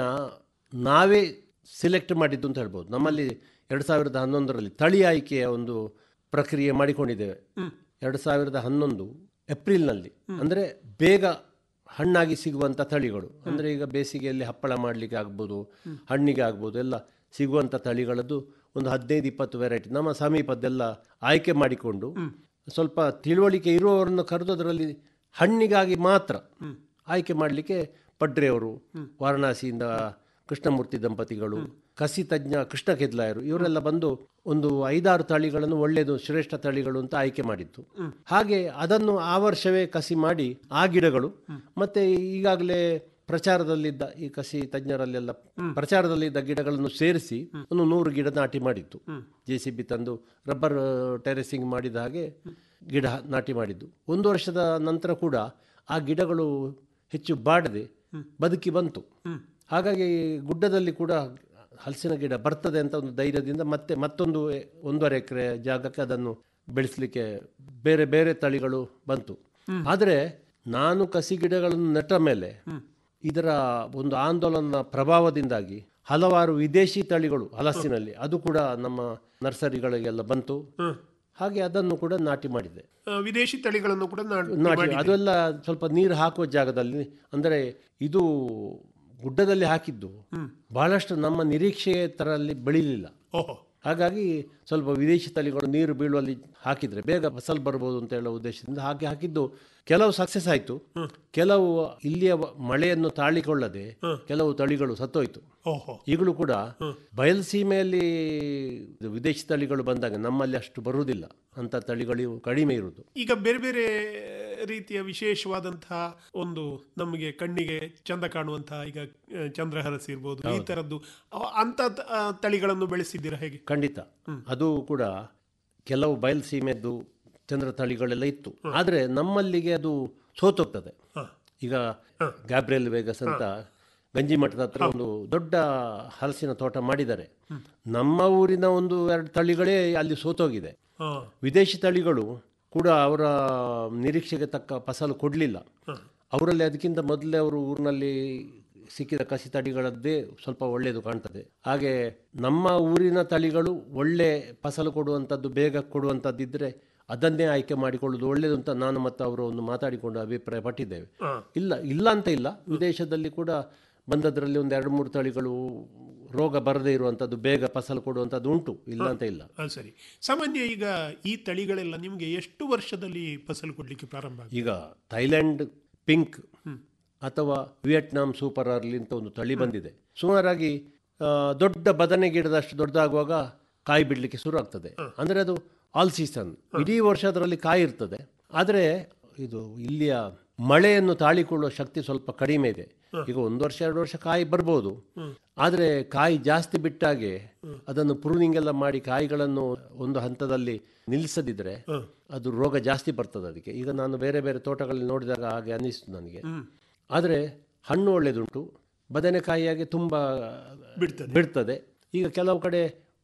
ನಾವೇ ಸಿಲೆಕ್ಟ್ ಮಾಡಿದ್ದು ಅಂತ ಹೇಳ್ಬೋದು ನಮ್ಮಲ್ಲಿ ಎರಡು ಸಾವಿರದ ಹನ್ನೊಂದರಲ್ಲಿ ತಳಿ ಆಯ್ಕೆಯ ಒಂದು ಪ್ರಕ್ರಿಯೆ ಮಾಡಿಕೊಂಡಿದ್ದೇವೆ ಎರಡು ಸಾವಿರದ ಹನ್ನೊಂದು ಏಪ್ರಿಲ್ನಲ್ಲಿ ಅಂದರೆ ಬೇಗ ಹಣ್ಣಾಗಿ ಸಿಗುವಂಥ ತಳಿಗಳು ಅಂದರೆ ಈಗ ಬೇಸಿಗೆಯಲ್ಲಿ ಹಪ್ಪಳ ಮಾಡಲಿಕ್ಕೆ ಆಗ್ಬೋದು ಹಣ್ಣಿಗೆ ಆಗ್ಬೋದು ಎಲ್ಲ ಸಿಗುವಂಥ ತಳಿಗಳದ್ದು ಒಂದು ಹದಿನೈದು ಇಪ್ಪತ್ತು ವೆರೈಟಿ ನಮ್ಮ ಸಮೀಪದ್ದೆಲ್ಲ ಆಯ್ಕೆ ಮಾಡಿಕೊಂಡು ಸ್ವಲ್ಪ ತಿಳುವಳಿಕೆ ಇರುವವರನ್ನು ಕರೆದು ಅದರಲ್ಲಿ ಹಣ್ಣಿಗಾಗಿ ಮಾತ್ರ ಆಯ್ಕೆ ಮಾಡಲಿಕ್ಕೆ ಪಡ್ರೆಯವರು ವಾರಣಾಸಿಯಿಂದ ಕೃಷ್ಣಮೂರ್ತಿ ದಂಪತಿಗಳು ಕಸಿ ತಜ್ಞ ಕೃಷ್ಣ ಕೆದ್ಲಾಯರು ಇವರೆಲ್ಲ ಬಂದು ಒಂದು ಐದಾರು ತಳಿಗಳನ್ನು ಒಳ್ಳೆಯದು ಶ್ರೇಷ್ಠ ತಳಿಗಳು ಅಂತ ಆಯ್ಕೆ ಮಾಡಿತ್ತು ಹಾಗೆ ಅದನ್ನು ಆ ವರ್ಷವೇ ಕಸಿ ಮಾಡಿ ಆ ಗಿಡಗಳು ಮತ್ತೆ ಈಗಾಗಲೇ ಪ್ರಚಾರದಲ್ಲಿದ್ದ ಈ ಕಸಿ ತಜ್ಞರಲ್ಲೆಲ್ಲ ಪ್ರಚಾರದಲ್ಲಿದ್ದ ಗಿಡಗಳನ್ನು ಸೇರಿಸಿ ಒಂದು ನೂರು ಗಿಡ ನಾಟಿ ಮಾಡಿತ್ತು ಜೆ ಸಿ ಬಿ ತಂದು ರಬ್ಬರ್ ಟೆರೆಸಿಂಗ್ ಮಾಡಿದ ಹಾಗೆ ಗಿಡ ನಾಟಿ ಮಾಡಿದ್ದು ಒಂದು ವರ್ಷದ ನಂತರ ಕೂಡ ಆ ಗಿಡಗಳು ಹೆಚ್ಚು ಬಾಡದೆ ಬದುಕಿ ಬಂತು ಹಾಗಾಗಿ ಗುಡ್ಡದಲ್ಲಿ ಕೂಡ ಹಲಸಿನ ಗಿಡ ಬರ್ತದೆ ಅಂತ ಒಂದು ಧೈರ್ಯದಿಂದ ಮತ್ತೆ ಮತ್ತೊಂದು ಎ- ಒಂದೂವರೆ ಎಕರೆ ಜಾಗಕ್ಕೆ ಅದನ್ನು ಬೆಳೆಸಲಿಕ್ಕೆ ಬೇರೆ ಬೇರೆ ತಳಿಗಳು ಬಂತು ಆದರೆ ನಾನು ಕಸಿ ಗಿಡಗಳನ್ನು ನೆಟ್ಟ ಮೇಲೆ ಇದರ ಒಂದು ಆಂದೋಲನ ಪ್ರಭಾವದಿಂದಾಗಿ ಹಲವಾರು ವಿದೇಶಿ ತಳಿಗಳು ಹಲಸಿನಲ್ಲಿ ಅದು ಕೂಡ ನಮ್ಮ ನರ್ಸರಿಗಳಿಗೆಲ್ಲ ಬಂತು ಹಾಗೆ ಅದನ್ನು ಕೂಡ ನಾಟಿ ಮಾಡಿದೆ ಆ, ವಿದೇಶಿ ತಳಿಗಳನ್ನು ಕೂಡ ನಾಟಿ ನಾಟಿ ಮಾಡಿದ್ದೀರಿ. ಅದೆಲ್ಲ ಸ್ವಲ್ಪ ನೀರು ಹಾಕುವ ಜಾಗದಲ್ಲಿ ಅಂದರೆ ಇದು ಗುಡ್ಡದಲ್ಲಿ ಹಾಕಿದ್ದು ಬಹಳಷ್ಟು ನಮ್ಮ ನಿರೀಕ್ಷೆಯ ತರಲ್ಲಿ ಬೆಳೀಲಿಲ್ಲ ಓಹೋ ಹಾಗಾಗಿ ಸ್ವಲ್ಪ ವಿದೇಶಿ ತಳಿಗಳು ನೀರು ಬೀಳುವಲ್ಲಿ ಹಾಕಿದ್ರೆ ಬೇಗ ಫಸಲ್ ಬರ್ಬೋದು ಅಂತ ಹೇಳೋ ಉದ್ದೇಶದಿಂದ ಹಾಗೆ ಹಾಕಿದ್ದು ಕೆಲವು ಸಕ್ಸಸ್ ಆಯಿತು ಕೆಲವು ಇಲ್ಲಿಯ ವ- ಮಳೆಯನ್ನು ತಾಳಿಕೊಳ್ಳದೆ ಕೆಲವು ತಳಿಗಳು ಸತ್ತೋಯ್ತು ಓಹೋ ಈಗಲೂ ಕೂಡ ಬಯಲುಸೀಮೆಯಲ್ಲಿ ಇದು ವಿದೇಶಿ ತಳಿಗಳು ಬಂದಾಗ ನಮ್ಮಲ್ಲಿ ಅಷ್ಟು ಬರುವುದಿಲ್ಲ ಅಂತ ತಳಿಗಳು ಕಡಿಮೆ ಇರುವುದು ಈಗ ಬೇರೆ ಬೇರೆ ರೀತಿಯ ವಿಶೇಷವಾದಂತಹ ಒಂದು ನಮಗೆ ಕಣ್ಣಿಗೆ ಚಂದ ಕಾಣುವಂತಹ ಈಗ ಆ, ಚಂದ್ರಹರಸಿ ಇರ್ಬೋದು ಈ ತರದ್ದು ಅವ- ಅಂತ ತ- ಆ, ತಳಿಗಳನ್ನು ಬೆಳೆಸಿದ್ದೀರಾ ಹೇಗೆ ಖಂಡಿತ ಅದು ಕೂಡ ಕೆಲವು ಬಯಲುಸೀಮೆದ್ದು ಚಂದ್ರ ತಳಿಗಳೆಲ್ಲ ಇತ್ತು ಆದರೆ ನಮ್ಮಲ್ಲಿಗೆ ಅದು ಸೋತೋಗ್ತದೆ ಈಗ ಗ್ಯಾಬ್ರಿಯಲ್ ವೇಗಸ್ ಅಂತ ಗಂಜಿ ಮಠದ ಹತ್ರ ಒಂದು ದೊಡ್ಡ ಹಲಸಿನ ತೋಟ ಮಾಡಿದ್ದಾರೆ ನಮ್ಮ ಊರಿನ ಒಂದು ಎರಡು ತಳಿಗಳೇ ಅಲ್ಲಿ ಸೋತೋಗಿದೆ ಹಾ. ವಿದೇಶಿ ತಳಿಗಳು ಕೂಡ ಅವರ ನಿರೀಕ್ಷೆಗೆ ತಕ್ಕ ಫಸಲು ಕೊಡಲಿಲ್ಲ ಅವರಲ್ಲಿ ಅದಕ್ಕಿಂತ ಮೊದಲೇ ಅವರು ಊರಿನಲ್ಲಿ ಸಿಕ್ಕಿದ ಕಸಿ ತಳಿಗಳದ್ದೇ ಸ್ವಲ್ಪ ಒಳ್ಳೆಯದು ಕಾಣ್ತದೆ ಹಾಗೆ ನಮ್ಮ ಊರಿನ ತಳಿಗಳು ಒಳ್ಳೆ ಫಸಲು ಕೊಡುವಂಥದ್ದು ಬೇಗ ಕೊಡುವಂಥದ್ದಿದ್ರೆ ಅದನ್ನೇ ಆಯ್ಕೆ ಮಾಡಿಕೊಳ್ಳುವುದು ಒಳ್ಳೆಯದು ಅಂತ ನಾನು ಮತ್ತು ಅವರು ಒಂದು ಮಾತಾಡಿಕೊಂಡು ಅಭಿಪ್ರಾಯ ಪಟ್ಟಿದ್ದೇವೆ ಹಾ. ಇಲ್ಲ ಇಲ್ಲ ಅಂತ ಇಲ್ಲ ವಿದೇಶದಲ್ಲಿ ಕೂಡ ಬಂದದ್ರಲ್ಲಿ ಒಂದು ಎರಡು ಮೂರು ತಳಿಗಳು ರೋಗ ಬರದೇ ಇರುವಂಥದ್ದು ಬೇಗ ಫಸಲು ಕೊಡುವಂಥದ್ದು ಉಂಟು ಇಲ್ಲ ಅಂತ ಇಲ್ಲ ಆ, ಸರಿ ಸಾಮಾನ್ಯ ಈಗ ಈ ತಳಿಗಳೆಲ್ಲ ನಿಮಗೆ ಎಷ್ಟು ವರ್ಷದಲ್ಲಿ ಫಸಲು ಕೊಡ್ಲಿಕ್ಕೆ ಪ್ರಾರಂಭ ಆಗುತ್ತೆ? ಈಗ ಥೈಲ್ಯಾಂಡ್ ಪಿಂಕ್ ಅಥವಾ ವಿಯೆಟ್ನಾಂ ಸೂಪರ್ ಅರ್ಲಿ ಅಂತ ಒಂದು ತಳಿ ಬಂದಿದೆ ಸುಮಾರಾಗಿ ಆ, ದೊಡ್ಡ ಬದನೆ ಗಿಡದಷ್ಟು ದೊಡ್ಡದಾಗುವಾಗ ಕಾಯಿ ಬಿಡಲಿಕ್ಕೆ ಶುರು ಆಗ್ತದೆ ಅಂದರೆ ಅದು ಆಲ್ ಸೀಸನ್ ಇಡೀ ವರ್ಷ ಅದರಲ್ಲಿ ಕಾಯಿ ಇರ್ತದೆ ಆದರೆ ಇದು ಇಲ್ಲಿಯ ಮಳೆಯನ್ನು ತಾಳಿಕೊಳ್ಳುವ ಶಕ್ತಿ ಸ್ವಲ್ಪ ಕಡಿಮೆ ಇದೆ ಈಗ ಒಂದು ವರ್ಷ ಎರಡು ವರ್ಷ ಕಾಯಿ ಬರ್ಬೋದು ಆದರೆ ಕಾಯಿ ಜಾಸ್ತಿ ಬಿಟ್ಟಾಗೆ ಅದನ್ನು ಪ್ರೂನಿಂಗ್ ಎಲ್ಲ ಮಾಡಿ ಕಾಯಿಗಳನ್ನು ಒಂದು ಹಂತದಲ್ಲಿ ನಿಲ್ಲಿಸದಿದ್ರೆ ಅದು ರೋಗ ಜಾಸ್ತಿ ಬರ್ತದೆ ಅದಕ್ಕೆ ಈಗ ನಾನು ಬೇರೆ ಬೇರೆ ತೋಟಗಳಲ್ಲಿ ನೋಡಿದಾಗ ಹಾಗೆ ಅನ್ನಿಸ್ತು ನನಗೆ ಆದರೆ ಹಣ್ಣು ಒಳ್ಳೆಯದುಂಟು ಬದನೆಕಾಯಿಯಾಗಿ ತುಂಬ ಬಿಡ್ತದೆ. ಬಿಡ್ತದೆ ಈಗ ಕೆಲವು ಕಡೆ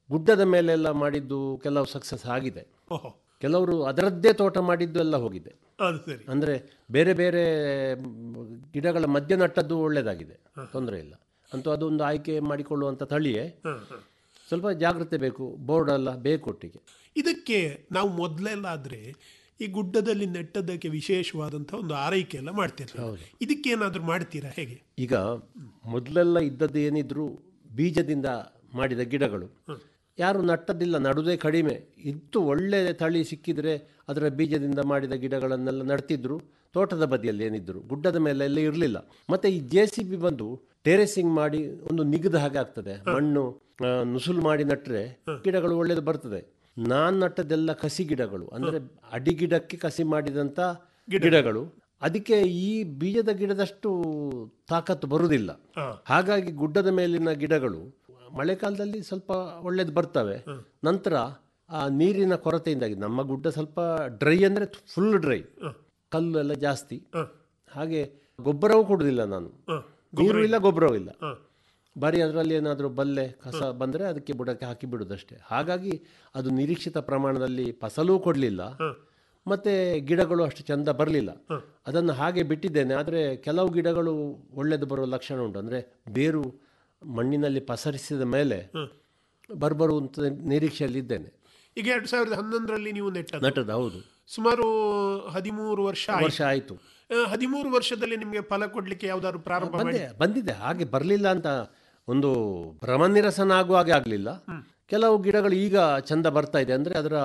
ಗುಡ್ಡದ ಮೇಲೆಲ್ಲ ಮಾಡಿದ್ದು ಕೆಲವು ಸಕ್ಸಸ್ ಆಗಿದೆ ಓಹೋ ಕೆಲವರು ಅದರದ್ದೇ ತೋಟ ಮಾಡಿದ್ದು ಎಲ್ಲ ಹೋಗಿದೆ ಅದು ಸರಿ ಅಂದರೆ ಬೇರೆ ಬೇರೆ ಮ್, ಗಿಡಗಳ ಮಧ್ಯ ನಟ್ಟದ್ದು ಒಳ್ಳೆಯದಾಗಿದೆ ತೊಂದರೆ ಇಲ್ಲ ಅಂತೂ ಅದೊಂದು ಆಯ್ಕೆ ಮಾಡಿಕೊಳ್ಳುವಂಥ ತಳಿಯೇ ಹ, ಹ. ಸ್ವಲ್ಪ ಜಾಗ್ರತೆ ಬೇಕು ಬೋರ್ಡ್ ಎಲ್ಲ ಬೇಕು ಒಟ್ಟಿಗೆ ಇದಕ್ಕೆ ನಾವು ಮೊದಲೆಲ್ಲ ಆದ್ರೆ ಈ ಗುಡ್ಡದಲ್ಲಿ ನೆಟ್ಟದಕ್ಕೆ ವಿಶೇಷವಾದಂತಹ ಒಂದು ಆರೈಕೆ ಎಲ್ಲ ಮಾಡ್ತಿರ್ತೀವಿ ಇದಕ್ಕೇನಾದ್ರೂ ಮಾಡ್ತೀರಾ ಹೇಗೆ ಈಗ ಮೊದಲೆಲ್ಲ ಇದ್ದದ್ದು ಏನಿದ್ರು ಬೀಜದಿಂದ ಮಾಡಿದ ಗಿಡಗಳು ಯಾರು ನಟ್ಟದಿಲ್ಲ ನಡುವುದೇ ಕಡಿಮೆ ಇತ್ತು ಒಳ್ಳೆ ತಳಿ ಸಿಕ್ಕಿದ್ರೆ ಅದರ ಬೀಜದಿಂದ ಮಾಡಿದ ಗಿಡಗಳನ್ನೆಲ್ಲ ನಡ್ತಿದ್ರು ತೋಟದ ಬದಿಯಲ್ಲಿ ಏನಿದ್ರು ಗುಡ್ಡದ ಮೇಲೆ ಎಲ್ಲ ಇರಲಿಲ್ಲ ಮತ್ತೆ ಈ ಜೆ ಸಿ ಬಿ ಬಂದು ಟೆರೆಸಿಂಗ್ ಮಾಡಿ ಒಂದು ನಿಗದ ಹಾಗೆ ಆಗ್ತದೆ ಮಣ್ಣು ಆ, ನುಸುಲು ಮಾಡಿ ನಟ್ರೆ ಗಿಡಗಳು ಒಳ್ಳೇದು ಬರ್ತದೆ ನಾನ್ ನಟ್ಟದೆಲ್ಲ ಕಸಿ ಗಿಡಗಳು ಅಂದ್ರೆ ಅಡಿ ಗಿಡಕ್ಕೆ ಕಸಿ ಮಾಡಿದಂತ ಗಿಡಗಳು ಅದಕ್ಕೆ ಈ ಬೀಜದ ಗಿಡದಷ್ಟು ತಾಕತ್ತು ಬರುವುದಿಲ್ಲ ಹಾಗಾಗಿ ಗುಡ್ಡದ ಮೇಲಿನ ಗಿಡಗಳು ಮಳೆಗಾಲದಲ್ಲಿ ಸ್ವಲ್ಪ ಒಳ್ಳೇದು ಬರ್ತವೆ ನಂತರ ಆ ನೀರಿನ ಕೊರತೆಯಿಂದಾಗಿ ನಮ್ಮ ಗುಡ್ಡ ಸ್ವಲ್ಪ ಡ್ರೈ ಅಂದ್ರೆ ಫುಲ್ ಡ್ರೈ ಕಲ್ಲು ಎಲ್ಲ ಜಾಸ್ತಿ ಹಾಗೆ ಗೊಬ್ಬರವೂ ಕೊಡುದಿಲ್ಲ ನಾನು ನೀರು ಇಲ್ಲ ಗೊಬ್ಬರವೂ ಇಲ್ಲ ಬರೀ ಅದರಲ್ಲಿ ಏನಾದರೂ ಬಲ್ಲೆ ಕಸ ಬಂದರೆ ಅದಕ್ಕೆ ಬುಡಕ್ಕೆ ಹಾಕಿ ಬಿಡುದಷ್ಟೇ ಹಾಗಾಗಿ ಅದು ನಿರೀಕ್ಷಿತ ಪ್ರಮಾಣದಲ್ಲಿ ಫಸಲೂ ಕೊಡಲಿಲ್ಲ ಮತ್ತೆ ಗಿಡಗಳು ಅಷ್ಟು ಚಂದ ಬರಲಿಲ್ಲ ಅದನ್ನು ಹಾಗೆ ಬಿಟ್ಟಿದ್ದೇನೆ ಆದರೆ ಕೆಲವು ಗಿಡಗಳು ಒಳ್ಳೆದು ಬರುವ ಲಕ್ಷಣ ಉಂಟು ಅಂದರೆ ಬೇರು ಮಣ್ಣಿನಲ್ಲಿ ಪಸರಿಸಿದ ಮೇಲೆ ಬರ್ಬರುವಂತ ನಿರೀಕ್ಷೆಯಲ್ಲಿ ಇದ್ದೇನೆ ಈಗ ಎರಡ್ ಸಾವಿರದ ಹನ್ನೊಂದರಲ್ಲಿ ನೀವು ನೆಟ್ಟದ್ದು ನಟದ ಹೌದು ಸುಮಾರು ಹದಿಮೂರು ವರ್ಷ ವರ್ಷ ಆಯ್ತು ಆ, ಹದಿಮೂರು ವರ್ಷದಲ್ಲಿ ನಿಮಗೆ ಫಲ ಕೊಡ್ಲಿಕ್ಕೆ ಯಾವ್ದಾದ್ರು ಪ್ರಾರಂಭ ಮಾಡಿ ಬಂದೆ ಬಂದಿದೆ ಹಾಗೆ ಬರಲಿಲ್ಲ ಅಂತ ಒಂದು ಭ್ರಮನಿರಸನ ಆಗುವ ಹಾಗೆ ಆಗಲಿಲ್ಲ ಕೆಲವು ಗಿಡಗಳು ಈಗ ಚಂದ ಬರ್ತಾ ಇದೆ ಅಂದರೆ ಅದರ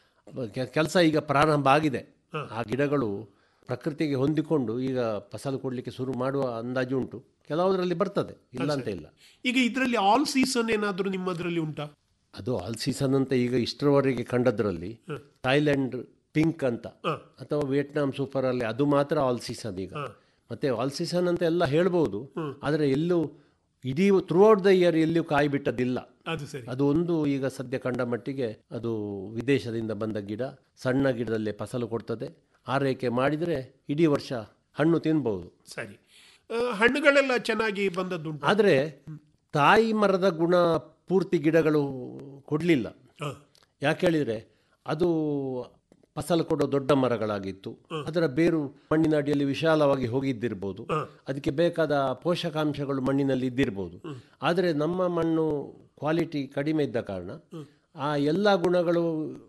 ಕೆಲಸ ಈಗ ಪ್ರಾರಂಭ ಆಗಿದೆ ಆ ಗಿಡಗಳು ಪ್ರಕೃತಿಗೆ ಹೊಂದಿಕೊಂಡು ಈಗ ಫಸಲು ಕೊಡಲಿಕ್ಕೆ ಶುರು ಮಾಡುವ ಅಂದಾಜು ಉಂಟು ಕೆಲವುದರಲ್ಲಿ ಬರ್ತದೆ ಇಲ್ಲ ಅಂತ ಇಲ್ಲ ಈಗ ಇದರಲ್ಲಿ ಆಲ್ ಸೀಸನ್ ಏನಾದ್ರೂ ನಿಮ್ಮದ್ರಲ್ಲಿ ಉಂಟಾ ಅದು ಆಲ್ ಸೀಸನ್ ಅಂತ ಈಗ ಇಷ್ಟರವರೆಗೆ ಕಂಡದ್ರಲ್ಲಿ ಥೈಲ್ಯಾಂಡ್ ಪಿಂಕ್ ಅಂತ ಅಥವಾ ವಿಯೆಟ್ನಾಂ ಸೂಪರ್ ಅಲ್ಲಿ ಅದು ಮಾತ್ರ ಆಲ್ ಸೀಸನ್ ಈಗ ಮತ್ತೆ ಆಲ್ ಸೀಸನ್ ಅಂತ ಎಲ್ಲ ಹೇಳ್ಬೋದು ಆದರೆ ಎಲ್ಲೂ ಇಡೀ ಥ್ರೂ ಔಟ್ ದ ಇಯರ್ ಎಲ್ಲಿಯೂ ಕಾಯಿ ಬಿಟ್ಟದಿಲ್ಲ ಅದು ಸರಿ ಅದು ಒಂದು ಈಗ ಸದ್ಯ ಕಂಡ ಮಟ್ಟಿಗೆ ಅದು ವಿದೇಶದಿಂದ ಬಂದ ಗಿಡ ಸಣ್ಣ ಗಿಡದಲ್ಲೇ ಫಸಲು ಕೊಡ್ತದೆ ಆರೈಕೆ ಮಾಡಿದರೆ ಇಡೀ ವರ್ಷ ಹಣ್ಣು ತಿನ್ಬಹುದು ಸರಿ ಆ, ಹಣ್ಣುಗಳೆಲ್ಲ ಚೆನ್ನಾಗಿ ಬಂದದ್ದುಂಟು ಆದರೆ ತಾಯಿ ಮರದ ಗುಣ ಪೂರ್ತಿ ಗಿಡಗಳು ಕೊಡಲಿಲ್ಲ ಯಾಕೆ ಹೇಳಿದರೆ ಅದು ಫಸಲು ಕೊಡೋ ದೊಡ್ಡ ಮರಗಳಾಗಿತ್ತು ಅದರ ಬೇರು ಮಣ್ಣಿನ ಅಡಿಯಲ್ಲಿ ವಿಶಾಲವಾಗಿ ಹೋಗಿದ್ದಿರ್ಬೋದು ಅದಕ್ಕೆ ಬೇಕಾದ ಪೋಷಕಾಂಶಗಳು ಮಣ್ಣಿನಲ್ಲಿ ಇದ್ದಿರ್ಬೋದು ಆದರೆ ನಮ್ಮ ಮಣ್ಣು ಕ್ವಾಲಿಟಿ ಕಡಿಮೆ ಇದ್ದ ಕಾರಣ ಆ ಎಲ್ಲ ಗುಣಗಳು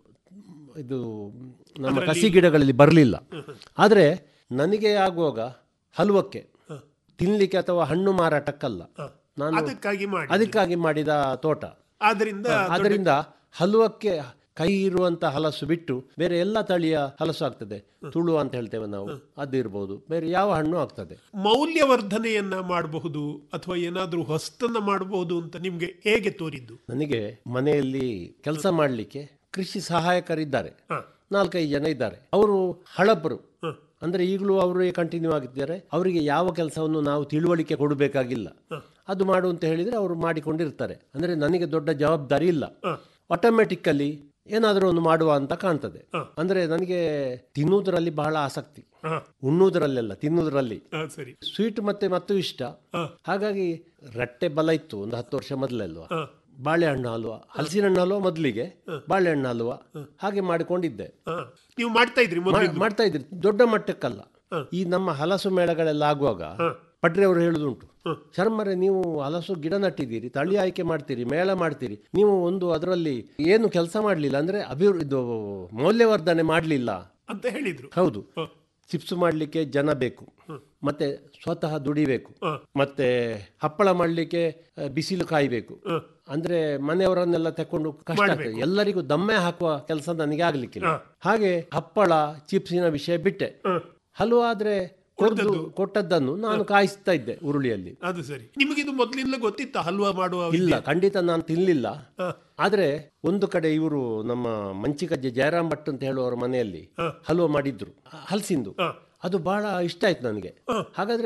ಇದು ನಮ್ಮ ಕಸಿ ಗಿಡಗಳಲ್ಲಿ ಬರಲಿಲ್ಲ ಆದರೆ ನನಗೆ ಆಗುವಾಗ ಹಲ್ವಕ್ಕೆ ತಿನ್ಲಿಕ್ಕೆ ಅಥವಾ ಹಣ್ಣು ಮಾರಾಟಕ್ಕಲ್ಲ ನಾನು ಅದಕ್ಕಾಗಿ ಮಾಡಿ ಅದಕ್ಕಾಗಿ ಮಾಡಿದ ತೋಟ ಆದ್ರಿಂದ ಅದರಿಂದ ಹಲವಕ್ಕೆ ಕೈ ಇರುವಂತ ಹಲಸು ಬಿಟ್ಟು ಬೇರೆ ಎಲ್ಲ ತಳಿಯ ಹಲಸು ಆಗ್ತದೆ ತುಳು ಅಂತ ಹೇಳ್ತೇವೆ ನಾವು ಅದಿರ್ಬೋದು ಬೇರೆ ಯಾವ ಹಣ್ಣು ಆಗ್ತದೆ ಮೌಲ್ಯವರ್ಧನೆಯನ್ನ ಮಾಡಬಹುದು ಅಥವಾ ಏನಾದ್ರೂ ಹೊಸ್ತನ್ನ ಮಾಡಬಹುದು ಅಂತ ನಿಮ್ಗೆ ಹೇಗೆ ತೋರಿದ್ದು ನನಗೆ ಮನೆಯಲ್ಲಿ ಕೆಲಸ ಮಾಡಲಿಕ್ಕೆ ಕೃಷಿ ಸಹಾಯಕರಿದ್ದಾರೆ ನಾಲ್ಕೈದು ಜನ ಇದ್ದಾರೆ ಅವರು ಹಳಬರು ಅಂದ್ರೆ ಈಗಲೂ ಅವರು ಕಂಟಿನ್ಯೂ ಆಗಿದ್ದಾರೆ ಅವರಿಗೆ ಯಾವ ಕೆಲಸವನ್ನು ನಾವು ತಿಳುವಳಿಕೆ ಕೊಡಬೇಕಾಗಿಲ್ಲ ಅದು ಮಾಡು ಅಂತ ಹೇಳಿದ್ರೆ ಅವರು ಮಾಡಿಕೊಂಡಿರ್ತಾರೆ ಅಂದ್ರೆ ನನಗೆ ದೊಡ್ಡ ಜವಾಬ್ದಾರಿ ಇಲ್ಲ ಆಟೋಮೆಟಿಕಲಿ ಏನಾದರೂ ಒಂದು ಮಾಡುವ ಅಂತ ಕಾಣ್ತದೆ ಅಂದ್ರೆ ನನಗೆ ತಿನ್ನುವುದರಲ್ಲಿ ಬಹಳ ಆಸಕ್ತಿ ಉಣ್ಣುವುದರಲ್ಲೆಲ್ಲ ತಿನ್ನುವುದರಲ್ಲಿ ಆ, ಸರಿ ಸ್ವೀಟ್ ಮತ್ತೆ ಮತ್ತು ಇಷ್ಟ ಹಾಗಾಗಿ ರಟ್ಟೆ ಬಲ ಇತ್ತು ಒಂದು ಹತ್ತು ವರ್ಷ ಮೊದಲಲ್ವಾ ಬಾಳೆಹಣ್ಣು ಹಲ್ವಾ ಹಲಸಿನ ಹಣ್ಣು ಹಲ್ವಾ ಮೊದಲಿಗೆ ಬಾಳೆಹಣ್ಣು ಹಲ್ವಾ ಹಾಗೆ ಮಾಡಿಕೊಂಡಿದ್ದೆ ಆ, ನೀವು ಮಾಡ್ತಾ ಇದ್ರಿ ಮೊದಲು ಮಾ- ಮಾಡ್ತಾ ಇದ್ರಿ ದೊಡ್ಡ ಮಟ್ಟಕ್ಕಲ್ಲ ಈ ನಮ್ಮ ಹಲಸು ಮೇಳಗಳೆಲ್ಲ ಆಗುವಾಗ ಪಡ್ರೆ ಅವರು ಹೇಳುದುಂಟು ಶರ್ಮರೆ ನೀವು ಹಲಸು ಗಿಡ ನಟ್ಟಿದ್ದೀರಿ ತಳಿ ಆಯ್ಕೆ ಮಾಡ್ತೀರಿ ಮೇಳ ಮಾಡ್ತೀರಿ ನೀವು ಒಂದು ಅದರಲ್ಲಿ ಏನು ಕೆಲಸ ಮಾಡಲಿಲ್ಲ ಅಂದ್ರೆ ಅಭಿವೃ ಇದು ಮೌಲ್ಯವರ್ಧನೆ ಮಾಡಲಿಲ್ಲ ಅಂತ ಹೇಳಿದ್ರು ಹೌದು ಚಿಪ್ಸ್ ಮಾಡಲಿಕ್ಕೆ ಜನ ಬೇಕು ಮತ್ತೆ ಸ್ವತಃ ದುಡಿಬೇಕು ಮತ್ತೆ ಹಪ್ಪಳ ಮಾಡಲಿಕ್ಕೆ ಆ, ಬಿಸಿಲು ಕಾಯಬೇಕು ಅಂದ್ರೆ ಮನೆಯವರನ್ನೆಲ್ಲ ತಕೊಂಡು ಕಷ್ಟ ಆಗ್ತದೆ ಎಲ್ಲರಿಗೂ ದಮ್ಮೆ ಹಾಕುವ ಕೆಲಸ ನನಗೆ ಆಗ್ಲಿಕ್ಕಿಲ್ಲ ಹಾಗೆ ಹಪ್ಪಳ ಚಿಪ್ಸಿನ ವಿಷಯ ಬಿಟ್ಟೆ ಹಲವು ಆದ್ರೆ ಕೊಡ್ದು ಕೊಟ್ಟದ್ದನ್ನು ನಾನು ಕಾಯಿಸ್ತಾ ಇದ್ದೆ ಉರುಳಿಯಲ್ಲಿ ಅದು ಸರಿ ನಿಮಗಿದು ಮೊದಲಿಂದಲೇ ಗೊತ್ತಿತ್ತ ಹಲ್ವಾ ಮಾಡುವ ಇಲ್ಲ ಖಂಡಿತ ನಾನು ತಿನ್ಲಿಲ್ಲ ಆದ್ರೆ ಒಂದು ಕಡೆ ಇವರು ನಮ್ಮ ಮಂಚಿಕಜ್ಜೆ ಜಯರಾಮ್ ಭಟ್ ಅಂತ ಹೇಳುವವರ ಮನೆಯಲ್ಲಿ ಹಲ್ವ ಮಾಡಿದ್ರು ಹಲಸಿಂದು ಅದು ಬಹಳ ಇಷ್ಟ ಆಯ್ತು ನನಗೆ ಹಾಗಾದ್ರೆ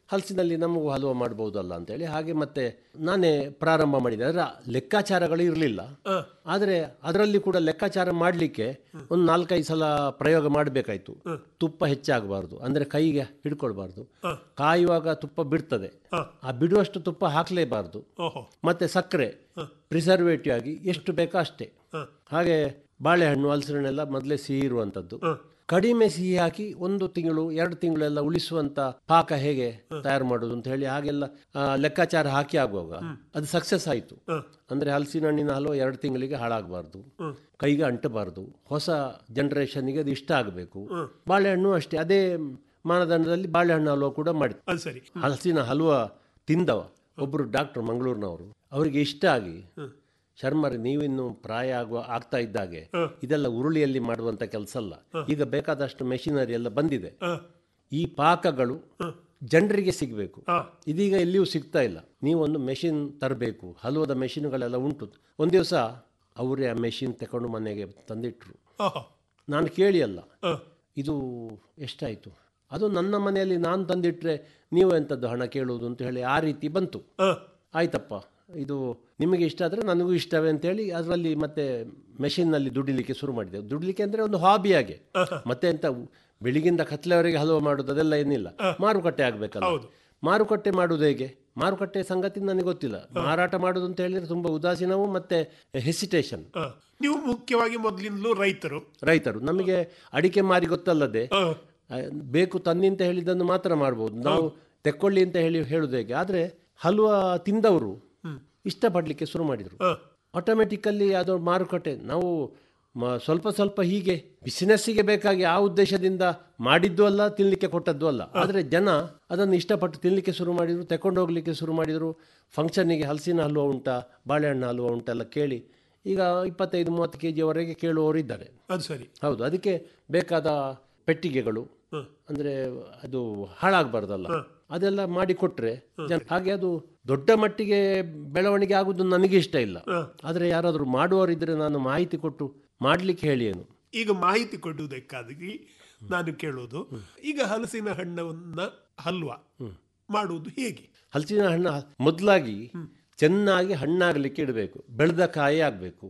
ಹಲಸಿನಲ್ಲಿ ನಮಗೂ ಹಲವ ಮಾಡ್ಬೋದಲ್ಲ ಅಂತೇಳಿ ಹಾಗೆ ಮತ್ತೆ ನಾನೇ ಪ್ರಾರಂಭ ಮಾಡಿದೆ ಅದರ ಲೆಕ್ಕಾಚಾರಗಳು ಇರಲಿಲ್ಲ ಆದರೆ ಅದರಲ್ಲಿ ಕೂಡ ಲೆಕ್ಕಾಚಾರ ಮಾಡಲಿಕ್ಕೆ ಒಂದು ನಾಲ್ಕೈದು ಸಲ ಪ್ರಯೋಗ ಮಾಡಬೇಕಾಯ್ತು ತುಪ್ಪ ಹೆಚ್ಚಾಗಬಾರ್ದು ಅಂದರೆ ಕೈಗೆ ಹಿಡ್ಕೊಳ್ಬಾರ್ದು ಕಾಯುವಾಗ ತುಪ್ಪ ಬಿಡ್ತದೆ ಆ ಬಿಡುವಷ್ಟು ತುಪ್ಪ ಹಾಕಲೇಬಾರ್ದು ಓಹೋ ಮತ್ತೆ ಸಕ್ಕರೆ ಪ್ರಿಸರ್ವೇಟಿವ್ ಆಗಿ ಎಷ್ಟು ಬೇಕೋ ಅಷ್ಟೇ ಹಾಗೆ ಬಾಳೆಹಣ್ಣು ಹಲಸಿನಣ್ಣೆಲ್ಲ ಮೊದಲೇ ಸಿಹಿ ಇರುವಂಥದ್ದು ಕಡಿಮೆ ಸಿಹಿ ಹಾಕಿ ಒಂದು ತಿಂಗಳು ಎರಡು ತಿಂಗಳೆಲ್ಲ ಉಳಿಸುವಂತ ಪಾಕ ಹೇಗೆ ತಯಾರು ಮಾಡೋದು ಅಂತ ಹೇಳಿ ಹಾಗೆಲ್ಲ ಆ, ಲೆಕ್ಕಾಚಾರ ಹಾಕಿ ಆಗುವಾಗ ಅದು ಸಕ್ಸಸ್ ಆಯಿತು ಅಂದ್ರೆ ಹಲಸಿನ ಹಣ್ಣಿನ ಹಲವು ಎರಡು ತಿಂಗಳಿಗೆ ಹಾಳಾಗಬಾರ್ದು ಕೈಗೆ ಅಂಟಬಾರ್ದು ಹೊಸ ಜನರೇಷನ್ಗೆ ಅದು ಇಷ್ಟ ಆಗಬೇಕು ಬಾಳೆಹಣ್ಣು ಅಷ್ಟೇ ಅದೇ ಮಾನದಂಡದಲ್ಲಿ ಬಾಳೆಹಣ್ಣು ಹಲ್ವ ಕೂಡ ಮಾಡಿ ಅದು ಸರಿ ಹಲಸಿನ ಹಲ್ವ ತಿಂದವ ಒಬ್ಬರು ಡಾಕ್ಟರ್ ಮಂಗಳೂರಿನವರು ಅವರಿಗೆ ಇಷ್ಟ ಆಗಿ ಶರ್ಮರಿ ನೀವಿನ್ನು ಪ್ರಾಯ ಆಗುವ ಆಗ್ತಾ ಇದ್ದಾಗೆ ಇದೆಲ್ಲ ಉರುಳಿಯಲ್ಲಿ ಮಾಡುವಂತ ಕೆಲಸ ಅಲ್ಲ ಈಗ ಬೇಕಾದಷ್ಟು ಮೆಷಿನರಿ ಎಲ್ಲ ಬಂದಿದೆ ಈ ಪಾಕಗಳು ಜನರಿಗೆ ಸಿಗಬೇಕು ಇದೀಗ ಎಲ್ಲಿಯೂ ಸಿಗ್ತಾ ಇಲ್ಲ ನೀವೊಂದು ಮೆಷಿನ್ ತರಬೇಕು ಹಲವದ ಮೆಷಿನ್ಗಳೆಲ್ಲ ಉಂಟು ಒಂದು ದಿವಸ ಅವರೇ ಆ ಮೆಷಿನ್ ತಗೊಂಡು ಮನೆಗೆ ತಂದಿಟ್ರು ಓಹೋ ನಾನು ಕೇಳಿ ಅಲ್ಲ ಇದು ಎಷ್ಟಾಯಿತು ಅದು ನನ್ನ ಮನೆಯಲ್ಲಿ ನಾನು ತಂದಿಟ್ರೆ ನೀವು ಎಂಥದ್ದು ಹಣ ಕೇಳುವುದು ಅಂತ ಹೇಳಿ ಆ ರೀತಿ ಬಂತು ಆಯ್ತಪ್ಪ ಇದು ನಿಮಗೆ ಇಷ್ಟ ಆದರೆ ನನಗೂ ಇಷ್ಟವೇ ಅಂತೇಳಿ ಅದರಲ್ಲಿ ಮತ್ತೆ ಮೆಷಿನ್ನಲ್ಲಿ ದುಡಿಲಿಕ್ಕೆ ಶುರು ಮಾಡಿದೆ ದುಡಿಲಿಕ್ಕೆ ಅಂದರೆ ಒಂದು ಹಾಬಿ ಹಾಗೆ ಮತ್ತೆ ಎಂತ ಬೆಳಿಗಿಂದ ಕತ್ಲೆವರೆಗೆ ಹಲವು ಮಾಡೋದು ಅದೆಲ್ಲ ಏನಿಲ್ಲ ಮಾರುಕಟ್ಟೆ ಆಗಬೇಕಲ್ಲ ಮಾರುಕಟ್ಟೆ ಮಾಡುವುದು ಹೇಗೆ ಮಾರುಕಟ್ಟೆ ಸಂಗತಿ ನನಗೆ ಗೊತ್ತಿಲ್ಲ ಮಾರಾಟ ಮಾಡೋದು ಅಂತ ಹೇಳಿದ್ರೆ ತುಂಬ ಉದಾಸೀನವು ಮತ್ತೆ ಹೆಸಿಟೇಷನ್ ಹ. ನೀವು ಮುಖ್ಯವಾಗಿ ಮೊದಲಿಂದಲೂ ರೈತರು ರೈತರು ನಮಗೆ ಅಡಿಕೆ ಮಾರಿ ಗೊತ್ತಲ್ಲದೆ ಆ, ಬೇಕು ತನ್ನಿ ಅಂತ ಹೇಳಿದ್ದನ್ನು ಮಾತ್ರ ಮಾಡ್ಬೋದು ನಾವು ತೆಕ್ಕೊಳ್ಳಿ ಅಂತ ಹೇಳಿ ಹೇಳುದು ಹೇಗೆ ಆದರೆ ಹಲ್ವ ತಿಂದವರು ಇಷ್ಟಪಡಲಿಕ್ಕೆ ಶುರು ಮಾಡಿದರು ಆಟೋಮೆಟಿಕಲ್ಲಿ ಅದು ಮಾರುಕಟ್ಟೆ ನಾವು ಮ- ಸ್ವಲ್ಪ ಸ್ವಲ್ಪ ಹೀಗೆ ಬಿಸಿನೆಸ್ಸಿಗೆ ಬೇಕಾಗಿ ಆ ಉದ್ದೇಶದಿಂದ ಮಾಡಿದ್ದು ಅಲ್ಲ ತಿನ್ನಲಿಕ್ಕೆ ಕೊಟ್ಟದ್ದು ಅಲ್ಲ ಆದರೆ ಜನ ಅದನ್ನು ಇಷ್ಟಪಟ್ಟು ತಿನ್ನಲಿಕ್ಕೆ ಶುರು ಮಾಡಿದರು ತಕೊಂಡು ಹೋಗ್ಲಿಕ್ಕೆ ಶುರು ಮಾಡಿದರು ಫಂಕ್ಷನ್ನಿಗೆ ಹಲಸಿನ ಹಲ್ವ ಉಂಟಾ ಬಾಳೆಹಣ್ಣು ಹಲ್ವ ಉಂಟೆಲ್ಲ ಕೇಳಿ ಈಗ ಇಪ್ಪತ್ತೈದು ಮೂವತ್ತು ಕೆ ಜಿಯವರೆಗೆ ಕೇಳುವವರು ಇದ್ದಾರೆ ಅದು ಸರಿ ಹೌದು ಅದಕ್ಕೆ ಬೇಕಾದ ಪೆಟ್ಟಿಗೆಗಳು ಅಂದ್ರೆ ಅದು ಹಾಳಾಗಬಾರ್ದಲ್ಲ ಅದೆಲ್ಲ ಮಾಡಿ ಕೊಟ್ರೆ ಜನ- ಹಾಗೆ ಅದು ದೊಡ್ಡ ಮಟ್ಟಿಗೆ ಬೆಳವಣಿಗೆ ಆಗುದು ನನಗೆ ಇಷ್ಟ ಇಲ್ಲ ಆದ್ರೆ ಯಾರಾದರೂ ಮಾಡುವವರಿದ್ರೆ ನಾನು ಮಾಹಿತಿ ಕೊಟ್ಟು ಮಾಡ್ಲಿಕ್ಕೆ ಹೇಳಿ ಏನು ಈಗ ಮಾಹಿತಿ ಕೊಡುವುದಕ್ಕಾಗಿ ನಾನು ಕೇಳೋದು ಈಗ ಹಲಸಿನ ಹಣ್ಣನ್ನ ಹಲ್ವಾ ಮಾಡುವುದು ಹೇಗೆ ಹಲಸಿನ ಹಣ್ಣು ಮೊದಲಾಗಿ ಚೆನ್ನಾಗಿ ಹಣ್ಣಾಗಲಿಕ್ಕೆ ಇಡಬೇಕು ಬೆಳೆದ ಕಾಯಿ ಆಗಬೇಕು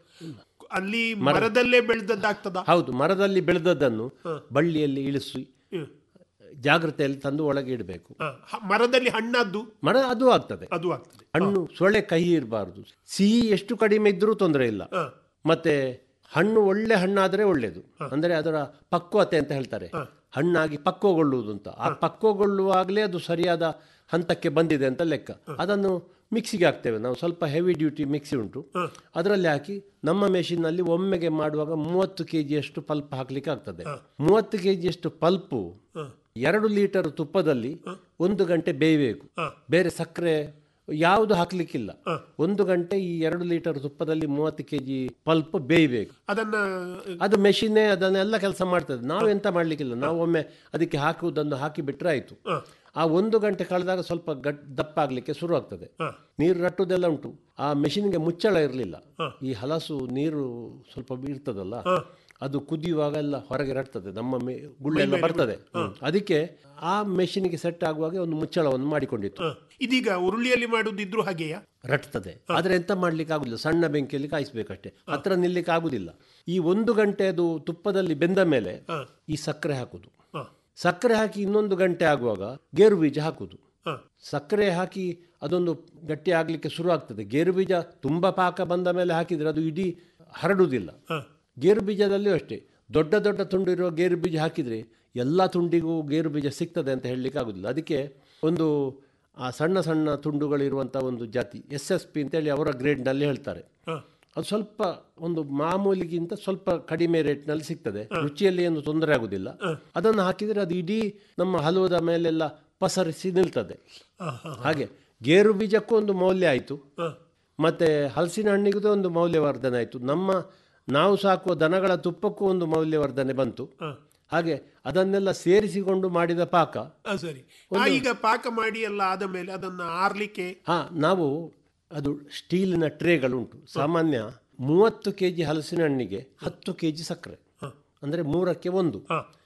ಅಲ್ಲಿ ಮರದಲ್ಲೇ ಬೆಳೆದದ್ದಾಗ್ತದ ಹೌದು ಮರದಲ್ಲಿ ಬೆಳೆದದ್ದನ್ನು ಬಳ್ಳಿಯಲ್ಲಿ ಇಳಿಸಿ ಜಾಗ್ರತೆಯಲ್ಲಿ ತಂದು ಒಳಗೆ ಇಡಬೇಕು ಮರದಲ್ಲಿ ಹಣ್ಣದ್ದು ಮರ ಅದು ಆಗ್ತದೆ ಅದು ಆಗ್ತದೆ ಹಣ್ಣು ಸೊಳ್ಳೆ ಕಹಿ ಇರಬಾರ್ದು ಸಿಹಿ ಎಷ್ಟು ಕಡಿಮೆ ಇದ್ರೂ ತೊಂದರೆ ಇಲ್ಲ ಮತ್ತೆ ಹಣ್ಣು ಒಳ್ಳೆ ಹಣ್ಣಾದ್ರೆ ಒಳ್ಳೇದು ಅಂದ್ರೆ ಅದರ ಪಕ್ವತೆ ಅಂತ ಹೇಳ್ತಾರೆ ಹಣ್ಣಾಗಿ ಪಕ್ವಗೊಳ್ಳುವುದು ಅಂತ ಆ ಪಕ್ವಗೊಳ್ಳುವಾಗಲೇ ಅದು ಸರಿಯಾದ ಹಂತಕ್ಕೆ ಬಂದಿದೆ ಅಂತ ಲೆಕ್ಕ ಅದನ್ನು ಮಿಕ್ಸಿಗೆ ಹಾಕ್ತೇವೆ ನಾವು ಸ್ವಲ್ಪ ಹೆವಿ ಡ್ಯೂಟಿ ಮಿಕ್ಸಿ ಉಂಟು ಅದರಲ್ಲಿ ಹಾಕಿ ನಮ್ಮ ಮೆಷಿನ್ನಲ್ಲಿ ಒಮ್ಮೆಗೆ ಮಾಡುವಾಗ ಮೂವತ್ತು ಕೆ ಜಿಯಷ್ಟು ಪಲ್ಪ್ ಹಾಕ್ಲಿಕ್ಕೆ ಆಗ್ತದೆ ಮೂವತ್ತು ಕೆ ಜಿಯಷ್ಟು ಪಲ್ಪು ಎರಡು ಲೀಟರ್ ತುಪ್ಪದಲ್ಲಿ ಒಂದು ಗಂಟೆ ಬೇಯಬೇಕು ಬೇರೆ ಸಕ್ಕರೆ ಯಾವುದು ಹಾಕ್ಲಿಕ್ಕಿಲ್ಲ ಒಂದು ಗಂಟೆ ಈ ಎರಡು ಲೀಟರ್ ತುಪ್ಪದಲ್ಲಿ ಮೂವತ್ತು ಕೆ ಜಿ ಪಲ್ಪ್ ಬೇಯಬೇಕು ಅದನ್ನ ಅದು ಮೆಷಿನ್ನೇ ಅದನ್ನೆಲ್ಲ ಕೆಲಸ ಮಾಡ್ತದೆ ನಾವು ಎಂತ ಮಾಡ್ಲಿಕ್ಕಿಲ್ಲ ನಾವು ಒಮ್ಮೆ ಅದಕ್ಕೆ ಹಾಕುವುದನ್ನು ಹಾಕಿ ಬಿಟ್ರೆ ಆಯ್ತು ಆ ಒಂದು ಗಂಟೆ ಕಳೆದಾಗ ಸ್ವಲ್ಪ ಗಟ್ ದಪ್ಪ ಆಗ್ಲಿಕ್ಕೆ ಶುರು ಆಗ್ತದೆ ನೀರು ರಟ್ಟುದೆಲ್ಲ ಉಂಟು ಆ ಮೆಷಿನ್ಗೆ ಮುಚ್ಚಳ ಇರಲಿಲ್ಲ ಈ ಹಲಸು ನೀರು ಸ್ವಲ್ಪ ಇರ್ತದಲ್ಲ ಅದು ಕುದಿಯುವಾಗ ಎಲ್ಲ ಹೊರಗೆ ರಟ್ತದೆ ನಮ್ಮ ಮೆ- ಗುಳ್ಳೆಲ್ಲ ಬರ್ತದೆ ಹ್ಮ್. ಅದಕ್ಕೆ ಆ ಮೆಷಿನ್ಗೆ ಸೆಟ್ ಆಗುವಾಗ ಒಂದು ಮುಚ್ಚಳವನ್ನು ಮಾಡಿಕೊಂಡಿತ್ತು ಇದೀಗ ಉರುಳಿಯಲ್ಲಿ ಮಾಡುದಿದ್ರು ಹಾಗೆಯಾ ರಟ್ತದೆ ಆದ್ರೆ ಎಂತ ಮಾಡ್ಲಿಕ್ಕೆ ಆಗುದಿಲ್ಲ ಸಣ್ಣ ಬೆಂಕಿಯಲ್ಲಿ ಕಾಯಿಸ್ಬೇಕಷ್ಟೇ ಹತ್ರ ನಿಲ್ಲಿಕ್ಕೆ ಆಗುದಿಲ್ಲ ಈ ಒಂದು ಗಂಟೆ ಅದು ತುಪ್ಪದಲ್ಲಿ ಬೆಂದ ಮೇಲೆ ಈ ಸಕ್ಕರೆ ಹಾಕುದು ಸಕ್ಕರೆ ಹಾಕಿ ಇನ್ನೊಂದು ಗಂಟೆ ಆಗುವಾಗ ಗೇರು ಬೀಜ ಹಾಕುದು ಸಕ್ಕರೆ ಹಾಕಿ ಅದೊಂದು ಗಟ್ಟಿ ಆಗ್ಲಿಕ್ಕೆ ಶುರು ಆಗ್ತದೆ ಗೇರು ಬೀಜ ತುಂಬಾ ಪಾಕ ಬಂದ ಮೇಲೆ ಹಾಕಿದ್ರೆ ಅದು ಇಡೀ ಹರಡುವುದಿಲ್ಲ ಗೇರು ಬೀಜದಲ್ಲಿಯೂ ಅಷ್ಟೇ ದೊಡ್ಡ ದೊಡ್ಡ ತುಂಡು ಇರುವ ಗೇರು ಬೀಜ ಹಾಕಿದ್ರೆ ಎಲ್ಲ ತುಂಡಿಗೂ ಗೇರು ಬೀಜ ಸಿಗ್ತದೆ ಅಂತ ಹೇಳಲಿಕ್ಕೆ ಆಗುದಿಲ್ಲ ಅದಕ್ಕೆ ಒಂದು ಆ ಸಣ್ಣ ಸಣ್ಣ ತುಂಡುಗಳಿರುವಂಥ ಒಂದು ಜಾತಿ ಎಸ್ ಎಸ್ ಪಿ ಅಂತೇಳಿ ಅವರ ಗ್ರೇಡ್ನಲ್ಲಿ ಹೇಳ್ತಾರೆ ಅದು ಸ್ವಲ್ಪ ಒಂದು ಮಾಮೂಲಿಗಿಂತ ಸ್ವಲ್ಪ ಕಡಿಮೆ ರೇಟ್ನಲ್ಲಿ ಸಿಗ್ತದೆ ರುಚಿಯಲ್ಲಿ ಏನು ತೊಂದರೆ ಆಗುದಿಲ್ಲ ಅದನ್ನು ಹಾಕಿದರೆ ಅದು ಇಡೀ ನಮ್ಮ ಹಲವದ ಮೇಲೆಲ್ಲ ಪಸರಿಸಿ ನಿಲ್ತದೆ ಹಾಗೆ ಗೇರು ಬೀಜಕ್ಕೂ ಒಂದು ಮೌಲ್ಯ ಆಯಿತು ಮತ್ತೆ ಹಲಸಿನ ಹಣ್ಣಿಗೂ ಒಂದು ಮೌಲ್ಯವರ್ಧನೆ ಆಯಿತು ನಮ್ಮ ನಾವು ಸಾಕುವ ದನಗಳ ತುಪ್ಪಕ್ಕೂ ಒಂದು ಮೌಲ್ಯವರ್ಧನೆ ಬಂತು ಹಾಗೆ ಅದನ್ನೆಲ್ಲ ಸೇರಿಸಿಕೊಂಡು ಮಾಡಿದ ಪಾಕ ಆ, ಸರಿ ಆ, ಈಗ ಪಾಕ ಮಾಡಿ ಎಲ್ಲ ಆದ ಮೇಲೆ ಅದನ್ನ ಆರ್ಲಿಕ್ಕೆ ಹಾ ನಾವು ಅದು ಸ್ಟೀಲಿನ ಟ್ರೇಗಳುಂಟು ಸಾಮಾನ್ಯ ಮೂವತ್ತು ಕೆ ಜಿ ಹಲಸಿನ ಹಣ್ಣಿಗೆ ಹತ್ತು ಕೆ ಜಿ ಸಕ್ಕರೆ ಅಂದರೆ ಮೂರಕ್ಕೆ ಒಂದು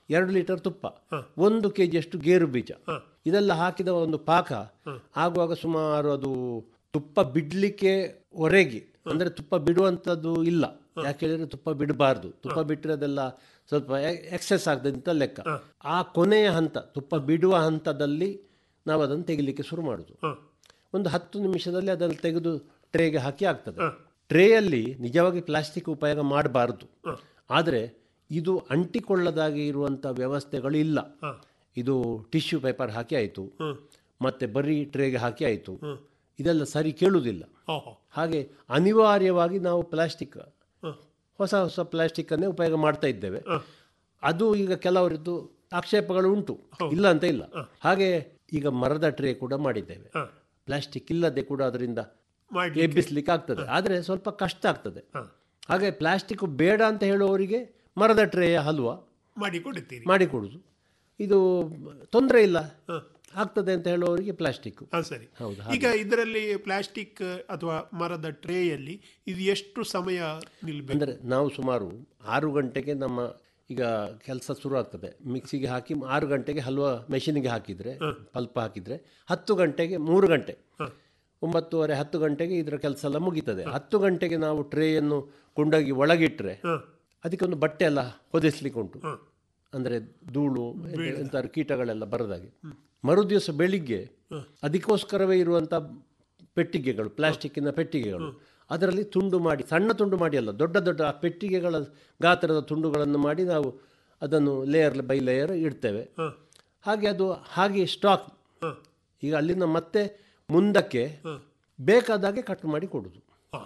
ಎರಡು ಲೀಟರ್ ತುಪ್ಪ ಒಂದು ಕೆ ಜಿಯಷ್ಟು ಗೇರು ಬೀಜ ಇದೆಲ್ಲ ಹಾಕಿದ ಒಂದು ಪಾಕ ಆಗುವಾಗ ಸುಮಾರು ಅದು ತುಪ್ಪ ಬಿಡ್ಲಿಕ್ಕೆ ಹೊರಗೆ ಅಂದ್ರೆ ತುಪ್ಪ ಬಿಡುವಂಥದ್ದು ಇಲ್ಲ ಯಾಕೆ ಹೇಳಿದ್ರೆ ತುಪ್ಪ ಬಿಡಬಾರ್ದು ತುಪ್ಪ ಬಿಟ್ಟರೆ ಅದೆಲ್ಲ ಸ್ವಲ್ಪ ಎಕ್ಸೆಸ್ ಆಗ್ತದೆ ಅಂತ ಲೆಕ್ಕ ಆ ಕೊನೆಯ ಹಂತ ತುಪ್ಪ ಬಿಡುವ ಹಂತದಲ್ಲಿ ನಾವು ಅದನ್ನು ತೆಗಿಲಿಕ್ಕೆ ಶುರು ಮಾಡುದು ಒಂದು ಹತ್ತು ನಿಮಿಷದಲ್ಲಿ ಅದನ್ನು ತೆಗೆದು ಟ್ರೇಗೆ ಹಾಕಿ ಆಗ್ತದೆ ಟ್ರೇಯಲ್ಲಿ ನಿಜವಾಗಿ ಪ್ಲಾಸ್ಟಿಕ್ ಉಪಯೋಗ ಮಾಡಬಾರದು ಆದರೆ ಇದು ಅಂಟಿಕೊಳ್ಳದಾಗಿ ಇರುವಂಥ ವ್ಯವಸ್ಥೆಗಳು ಇಲ್ಲ ಇದು ಟಿಶ್ಯೂ ಪೇಪರ್ ಹಾಕಿ ಆಯಿತು ಮತ್ತೆ ಬರೀ ಟ್ರೇಗೆ ಹಾಕಿ ಆಯಿತು ಇದೆಲ್ಲ ಸರಿ ಕೇಳುವುದಿಲ್ಲ ಹಾಗೆ ಅನಿವಾರ್ಯವಾಗಿ ನಾವು ಪ್ಲಾಸ್ಟಿಕ್ ಹೊಸ ಹೊಸ ಪ್ಲಾಸ್ಟಿಕ್ಕನ್ನೇ ಉಪಯೋಗ ಮಾಡ್ತಾ ಇದ್ದೇವೆ ಅದು ಈಗ ಕೆಲವರದ್ದು ಆಕ್ಷೇಪಗಳು ಉಂಟು ಇಲ್ಲ ಅಂತ ಇಲ್ಲ ಹಾಗೆ ಈಗ ಮರದ ಟ್ರೇ ಕೂಡ ಮಾಡಿದ್ದೇವೆ ಪ್ಲಾಸ್ಟಿಕ್ ಇಲ್ಲದೆ ಕೂಡ ಅದರಿಂದ ಎಬ್ಬಿಸ್ಲಿಕ್ಕೆ ಆಗ್ತದೆ ಆದರೆ ಸ್ವಲ್ಪ ಕಷ್ಟ ಆಗ್ತದೆ ಹಾಗೆ ಪ್ಲಾಸ್ಟಿಕ್ ಬೇಡ ಅಂತ ಹೇಳುವವರಿಗೆ ಮರದ ಟ್ರೇಯ ಹಲ್ವಾ ಮಾಡಿ ಕೊಡುತ್ತೀರಿ ಮಾಡಿಕೊಡುದು ಇದು ತೊಂದರೆ ಇಲ್ಲ ಆಗ್ತದೆ ಅಂತ ಹೇಳುವವರಿಗೆ ಪ್ಲಾಸ್ಟಿಕ್ ಹಾ ಸರಿ ಹೌದು ಈಗ ಇದರಲ್ಲಿ ಪ್ಲಾಸ್ಟಿಕ್ ಅಥವಾ ಮರದ ಟ್ರೇಯಲ್ಲಿ ಇದು ಎಷ್ಟು ಸಮಯ ನಿಲ್ಬೇಕು ಅಂದರೆ ನಾವು ಸುಮಾರು ಆರು ಗಂಟೆಗೆ ನಮ್ಮ ಈಗ ಕೆಲಸ ಶುರು ಆಗ್ತದೆ ಮಿಕ್ಸಿಗೆ ಹಾಕಿ ಆರು ಗಂಟೆಗೆ ಹಲ್ವಾ ಮೆಷಿನಿಗೆ ಹಾಕಿದರೆ ಪಲ್ಪ್ ಹಾಕಿದರೆ ಹತ್ತು ಗಂಟೆಗೆ ಮೂರು ಗಂಟೆ ಒಂಬತ್ತುವರೆ ಹತ್ತು ಗಂಟೆಗೆ ಇದರ ಕೆಲಸ ಎಲ್ಲ ಮುಗೀತದೆ ಹತ್ತು ಗಂಟೆಗೆ ನಾವು ಟ್ರೇಯನ್ನು ಕೊಂಡೋಗಿ ಒಳಗಿಟ್ರೆ ಅದಕ್ಕೊಂದು ಬಟ್ಟೆ ಎಲ್ಲ ಹೊದಿಸ್ಲಿಕ್ಕೆ ಉಂಟು ಅಂದರೆ ಧೂಳು ಎಂತ ಕೀಟಗಳೆಲ್ಲ ಬರದಾಗೆ ಮರುದಿವಸ ಬೆಳಿಗ್ಗೆ ಅದಕ್ಕೋಸ್ಕರವೇ ಇರುವಂಥ ಪೆಟ್ಟಿಗೆಗಳು ಪ್ಲಾಸ್ಟಿಕ್ಕಿನ ಪೆಟ್ಟಿಗೆಗಳು ಅದರಲ್ಲಿ ತುಂಡು ಮಾಡಿ ಸಣ್ಣ ತುಂಡು ಮಾಡಿ ಅಲ್ಲ ದೊಡ್ಡ ದೊಡ್ಡ ಆ ಪೆಟ್ಟಿಗೆಗಳ ಗಾತ್ರದ ತುಂಡುಗಳನ್ನು ಮಾಡಿ ನಾವು ಅದನ್ನು ಲೇಯರ್ ಬೈ ಲೇಯರ್ ಇಡ್ತೇವೆ ಹಾಗೆ ಅದು ಹಾಗೆ ಸ್ಟಾಕ್ ಈಗ ಅಲ್ಲಿಂದ ಮತ್ತೆ ಮುಂದಕ್ಕೆ ಬೇಕಾದಾಗೆ ಕಟ್ ಮಾಡಿ ಕೊಡುದು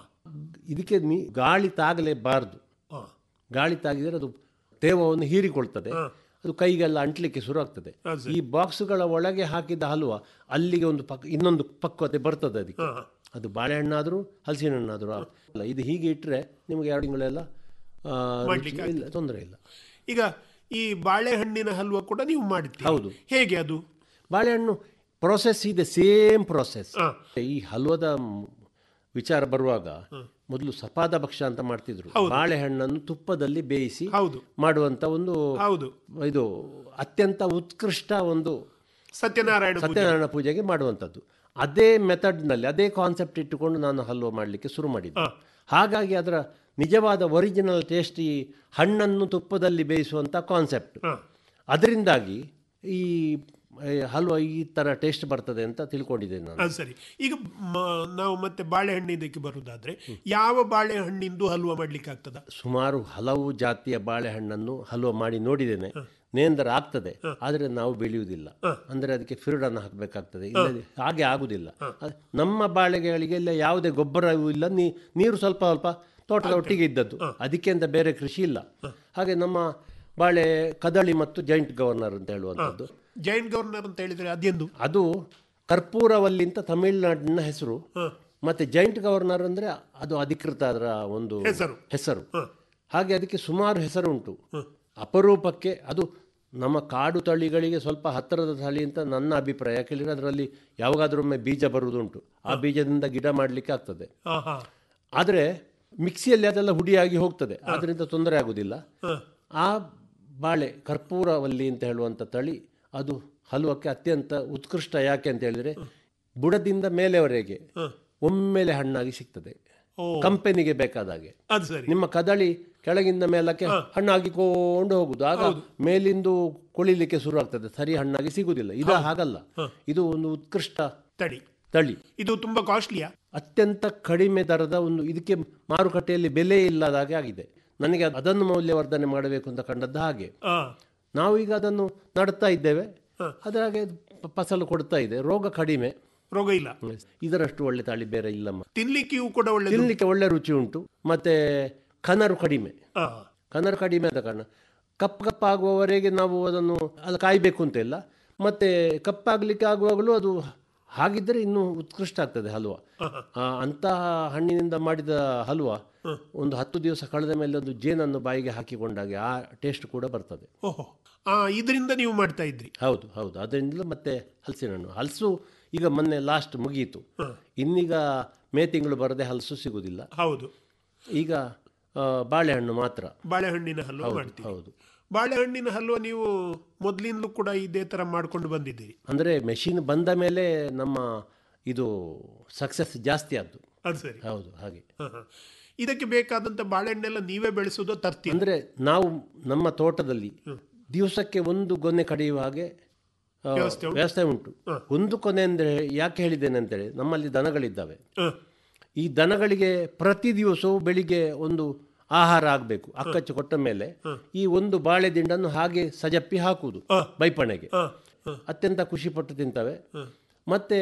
ಇದಕ್ಕೆ ನೀ ಗಾಳಿ ತಾಗಲೇಬಾರದು ಗಾಳಿ ತಾಗಿದರೆ ಅದು ತೇವವನ್ನು ಹೀರಿಕೊಳ್ತದೆ ಅದು ಕೈಗೆಲ್ಲ ಅಂಟ್ಲಿಕ್ಕೆ ಶುರು ಆಗ್ತದೆ ಈ ಬಾಕ್ಸ್ಗಳ ಒಳಗೆ ಹಾಕಿದ ಹಲ್ವ ಅಲ್ಲಿಗೆ ಒಂದು ಪಕ್ ಇನ್ನೊಂದು ಪಕ್ವತೆ ಬರ್ತದೆ ಅದಕ್ಕೆ ಅದು ಬಾಳೆಹಣ್ಣಾದರೂ ಹಲಸಿನ ಹಣ್ಣಾದರೂ ಅಲ್ಲ ಇದು ಹೀಗೆ ಇಟ್ಟರೆ ನಿಮಗೆ ಎರಡು ತಿಂಗಳೆಲ್ಲ ಆ, ಮಾಡ್ಲಿಕ್ಕೆ ರುಚಿ ಇಲ್ಲ ತೊಂದರೆ ಇಲ್ಲ ಈಗ ಈ ಬಾಳೆಹಣ್ಣಿನ ಹಲ್ವ ಕೂಡ ನೀವು ಮಾಡುತ್ತೀರಿ ಹೌದು. ಹೇಗೆ ಅದು ಬಾಳೆಹಣ್ಣು ಪ್ರೊಸೆಸ್ ಇದೆ ಸೇಮ್ ಪ್ರೊಸೆಸ್ ಈ ಹಲ್ವದ ಮ್- ವಿಚಾರ ಬರುವಾಗ ಮೊದಲು ಸಪಾದ ಭಕ್ಷ ಅಂತ ಮಾಡ್ತಿದ್ರು ಬಾಳೆಹಣ್ಣನ್ನು ತುಪ್ಪದಲ್ಲಿ ಬೇಯಿಸಿ ಮಾಡುವಂತ ಒಂದು ಹೌದು ಇದು ಅತ್ಯಂತ ಉತ್ಕೃಷ್ಟ ಒಂದು ಸತ್ಯನಾರಾಯಣ ಪೂಜೆ. ಸತ್ಯನಾರಾಯಣ ಪೂಜೆಗೆ ಮಾಡುವಂಥದ್ದು ಅದೇ ಮೆಥಡ್ನಲ್ಲಿ ಅದೇ ಕಾನ್ಸೆಪ್ಟ್ ಇಟ್ಟುಕೊಂಡು ನಾನು ಹಲ್ವ ಮಾಡಲಿಕ್ಕೆ ಶುರು ಮಾಡಿದ್ದೆ ಹಾಗಾಗಿ ಅದರ ನಿಜವಾದ ಒರಿಜಿನಲ್ ಟೇಸ್ಟ್ ಈ ಹಣ್ಣನ್ನು ತುಪ್ಪದಲ್ಲಿ ಬೇಯಿಸುವಂಥ ಕಾನ್ಸೆಪ್ಟ್ ಅದರಿಂದಾಗಿ ಈ ಈ ಹಲ್ವ ಈ ಥರ ಟೇಸ್ಟ್ ಬರ್ತದೆ ಅಂತ ತಿಳ್ಕೊಂಡಿದ್ದೇನೆ ನಾನು ಅದು ಸರಿ ಈಗ ಮ- ನಾವು ಮತ್ತೆ ಬಾಳೆಹಣ್ಣಿದಕ್ಕೆ ಬರುವುದಾದ್ರೆ ಯಾವ ಬಾಳೆಹಣ್ಣಿಂದು ಹಲ್ವ ಮಾಡ್ಲಿಕ್ಕೆ ಆಗ್ತದ ಸುಮಾರು ಹಲವು ಜಾತಿಯ ಬಾಳೆಹಣ್ಣನ್ನು ಹಲ್ವ ಮಾಡಿ ನೋಡಿದ್ದೇನೆ ನೇಂದರ ಆಗ್ತದೆ ಆದರೆ ನಾವು ಬೆಳೆಯುವುದಿಲ್ಲ ಅಂದರೆ ಅದಕ್ಕೆ ಫಿರುಡನ್ನು ಹಾಕಬೇಕಾಗ್ತದೆ ಇಲ್ಲದೆ ಹಾಗೆ ಆಗುದಿಲ್ಲ ಅದ್- ನಮ್ಮ ಬಾಳೆಗಳಿಗೆಲ್ಲ ಯಾವುದೇ ಗೊಬ್ಬರವೂ ಇಲ್ಲ ನೀ ನೀರು ಸ್ವಲ್ಪ ಸ್ವಲ್ಪ ತೋಟದ ಒಟ್ಟಿಗೆ ಇದ್ದದ್ದು ಅದಕ್ಕೆ ಅಂತ ಬೇರೆ ಕೃಷಿ ಇಲ್ಲ ಹಾಗೆ ನಮ್ಮ ಬಾಳೆ ಕದಳಿ ಮತ್ತು ಜೈಂಟ್ ಗವರ್ನರ್ ಅಂತ ಹೇಳುವಂಥದ್ದು ಜೈಂಟ್ ಗವರ್ನರ್ ಅಂತ ಹೇಳಿದ್ರೆ ಅದೆಂದು ಅದು ಕರ್ಪೂರವಲ್ಲಿ ಅಂತ ತಮಿಳುನಾಡಿನ ಹೆಸರು ಮತ್ತೆ ಜೈಂಟ್ ಗವರ್ನರ್ ಅಂದ್ರೆ ಅದು ಅಧಿಕೃತ ಅದರ ಒಂದು ಹೆಸರು. ಹೆಸರು ಹಾಗೆ ಅದಕ್ಕೆ ಸುಮಾರು ಹೆಸರು ಉಂಟು ಅಪರೂಪಕ್ಕೆ ಅದು ನಮ್ಮ ಕಾಡು ತಳಿಗಳಿಗೆ ಸ್ವಲ್ಪ ಹತ್ತಿರದ ತಳಿ ಅಂತ ನನ್ನ ಅಭಿಪ್ರಾಯ ಯಾಕೆಂದ್ರೆ ಅದರಲ್ಲಿ ಯಾವಾಗಾದ್ರೊಮ್ಮೆ ಬೀಜ ಬರುವುದುಂಟು ಆ ಬೀಜದಿಂದ ಗಿಡ ಮಾಡಲಿಕ್ಕೆ ಆಗ್ತದೆ ಆಹಾ. ಆದರೆ ಮಿಕ್ಸಿಯಲ್ಲಿ ಅದೆಲ್ಲ ಹುಡಿಯಾಗಿ ಹೋಗ್ತದೆ ಅದರಿಂದ ತೊಂದರೆ ಆಗುವುದಿಲ್ಲ ಆ ಬಾಳೆ ಕರ್ಪೂರವಲ್ಲಿ ಅಂತ ಹೇಳುವಂಥ ತಳಿ ಅದು ಹಲ್ವಕ್ಕೆ ಅತ್ಯಂತ ಉತ್ಕೃಷ್ಟ ಯಾಕೆ ಅಂತ ಹೇಳಿದ್ರೆ ಬುಡದಿಂದ ಮೇಲೆವರೆಗೆ ಒಮ್ಮೆಲೆ ಹಣ್ಣಾಗಿ ಸಿಗ್ತದೆ ಕಂಪೆನಿಗೆ ಬೇಕಾದ ಹಾಗೆ ಅದು ಸರಿ ನಿಮ್ಮ ಕದಳಿ ಕೆಳಗಿಂದ ಮೇಲಕ್ಕೆ ಹಣ್ಣಾಗಿಕೊಂಡು ಹೋಗುದು ಆಗ ಮೇಲಿಂದು ಕೊಳಿಲಿಕ್ಕೆ ಶುರು ಆಗ್ತದೆ ಸರಿ ಹಣ್ಣಾಗಿ ಸಿಗುದಿಲ್ಲ ಇದು ಹಾಗಲ್ಲ ಇದು ಒಂದು ಉತ್ಕೃಷ್ಟ ತಡಿ ತಳಿ ಇದು ತುಂಬಾ ಕಾಸ್ಟ್ಲಿಯಾ ಅತ್ಯಂತ ಕಡಿಮೆ ದರದ ಒಂದು ಇದಕ್ಕೆ ಮಾರುಕಟ್ಟೆಯಲ್ಲಿ ಬೆಲೆ ಇಲ್ಲದ ಹಾಗೆ ಆಗಿದೆ ನನಗೆ ಅದನ್ನು ಮೌಲ್ಯವರ್ಧನೆ ಮಾಡಬೇಕು ಅಂತ ಕಂಡದ್ದು ಹಾಗೆ ನಾವು ಈಗ ಅದನ್ನು ನಡ್ತಾ ಇದ್ದೇವೆ ಅದರ ಹಾಗೆ ಪ- ಫಸಲು ಕೊಡ್ತಾ ಇದೆ ರೋಗ ಕಡಿಮೆ ರೋಗ ಇಲ್ಲ ಇದರಷ್ಟು ಒಳ್ಳೆ ತಳಿ ಬೇರೆ ಇಲ್ಲಮ್ಮ ತಿನ್ಲಿಕ್ಕೆಯೂ ಕೂಡ ಒಳ್ಳೆ ತಿನ್ನಲಿಕ್ಕೆ ಒಳ್ಳೆ ರುಚಿ ಉಂಟು ಮತ್ತೆ ಕನರು ಕಡಿಮೆ ಕನರು ಕಡಿಮೆ ಆದ ಕಾರಣ ಕಪ್ಪು ಕಪ್ಪಾಗುವವರೆಗೆ ನಾವು ಅದನ್ನು ಅದು ಕಾಯಬೇಕು ಅಂತ ಇಲ್ಲ ಮತ್ತೆ ಕಪ್ಪಾಗಲಿಕ್ಕೆ ಆಗುವಾಗಲೂ ಅದು ಹಾಗಿದ್ದರೆ ಇನ್ನೂ ಉತ್ಕೃಷ್ಟ ಆಗ್ತದೆ ಹಲ್ವ ಆ, ಅಂತಹ ಹಣ್ಣಿನಿಂದ ಮಾಡಿದ ಹಲ್ವ ಒಂದು ಹತ್ತು ದಿವಸ ಕಳೆದ ಮೇಲೆ ಒಂದು ಜೇನನ್ನು ಬಾಯಿಗೆ ಹಾಕಿಕೊಂಡಾಗೆ ಆ ಟೇಸ್ಟ್ ಕೂಡ ಬರ್ತದೆ ಓಹೋ ಆ ಇದರಿಂದ ನೀವು ಮಾಡ್ತಾ ಇದ್ರಿ ಹೌದು ಹೌದು ಅದರಿಂದ ಮತ್ತೆ ಹಲಸಿನ ಹಣ್ಣು ಹಲಸು ಈಗ ಮೊನ್ನೆ ಲಾಸ್ಟ್ ಮುಗಿಯಿತು ಇನ್ನೀಗ ಮೇ ತಿಂಗಳು ಬರದೆ ಹಲಸು ಸಿಗುವುದಿಲ್ಲ ಹೌದು ಈಗ ಆ, ಬಾಳೆಹಣ್ಣು ಮಾತ್ರ ಬಾಳೆಹಣ್ಣಿನ ಹಲ್ವ ಹೌದು, ಮಾಡ್ತೀವಿ ಹೌದು ಬಾಳೆಹಣ್ಣಿನ ಹಲ್ವ ನೀವು ಮೊದಲಿಂದಲೂ ಕೂಡ ಇದೇ ತರ ಮಾಡ್ಕೊಂಡು ಬಂದಿದ್ದೀರಿ ಅಂದರೆ ಮೆಷಿನ್ ಬಂದ ಮೇಲೆ ನಮ್ಮ ಇದು ಸಕ್ಸಸ್ ಜಾಸ್ತಿ ಆದ್ದು ಅದು ಸರಿ ಹೌದು ಹಾಗೆ ಹ, ಹ. ಇದಕ್ಕೆ ಬೇಕಾದಂತ ಬಾಳೆಹಣ್ಣೆಲ್ಲ ನೀವೇ ಬೆಳೆಸೋದು ತರ್ತೀರಿ ಅಂದರೆ ನಾವು ನಮ್ಮ ತೋಟದಲ್ಲಿ ದಿವಸಕ್ಕೆ ಒಂದು ಗೊನೆ ಕಡಿಯುವ ಹಾಗೆ ಆ, ವ್ಯವಸ್ಥೆ ಉಂಟು? ವ್ಯವಸ್ಥೆ ಉಂಟು ಒಂದು ಕೊನೆ ಅಂದರೆ ಯಾಕೆ ಹೇಳಿದ್ದೇನೆ ಅಂತೇಳಿ ನಮ್ಮಲ್ಲಿ ದನಗಳಿದ್ದಾವೆ ಹ. ಈ ದನಗಳಿಗೆ ಪ್ರತಿ ದಿವಸವೂ ಬೆಳಿಗ್ಗೆ ಒಂದು ಆಹಾರ ಆಗಬೇಕು ಅಕ್ಕಚ್ಚು ಕೊಟ್ಟ ಮೇಲೆ ಈ ಒಂದು ಬಾಳೆ ದಿಂಡನ್ನು ಹಾಗೆ ಸಜಪ್ಪಿ ಹಾಕುವುದು ಬೈಪಣೆಗೆ ಅತ್ಯಂತ ಖುಷಿ ಪಟ್ಟು ತಿಂತವೆ ಮತ್ತೆ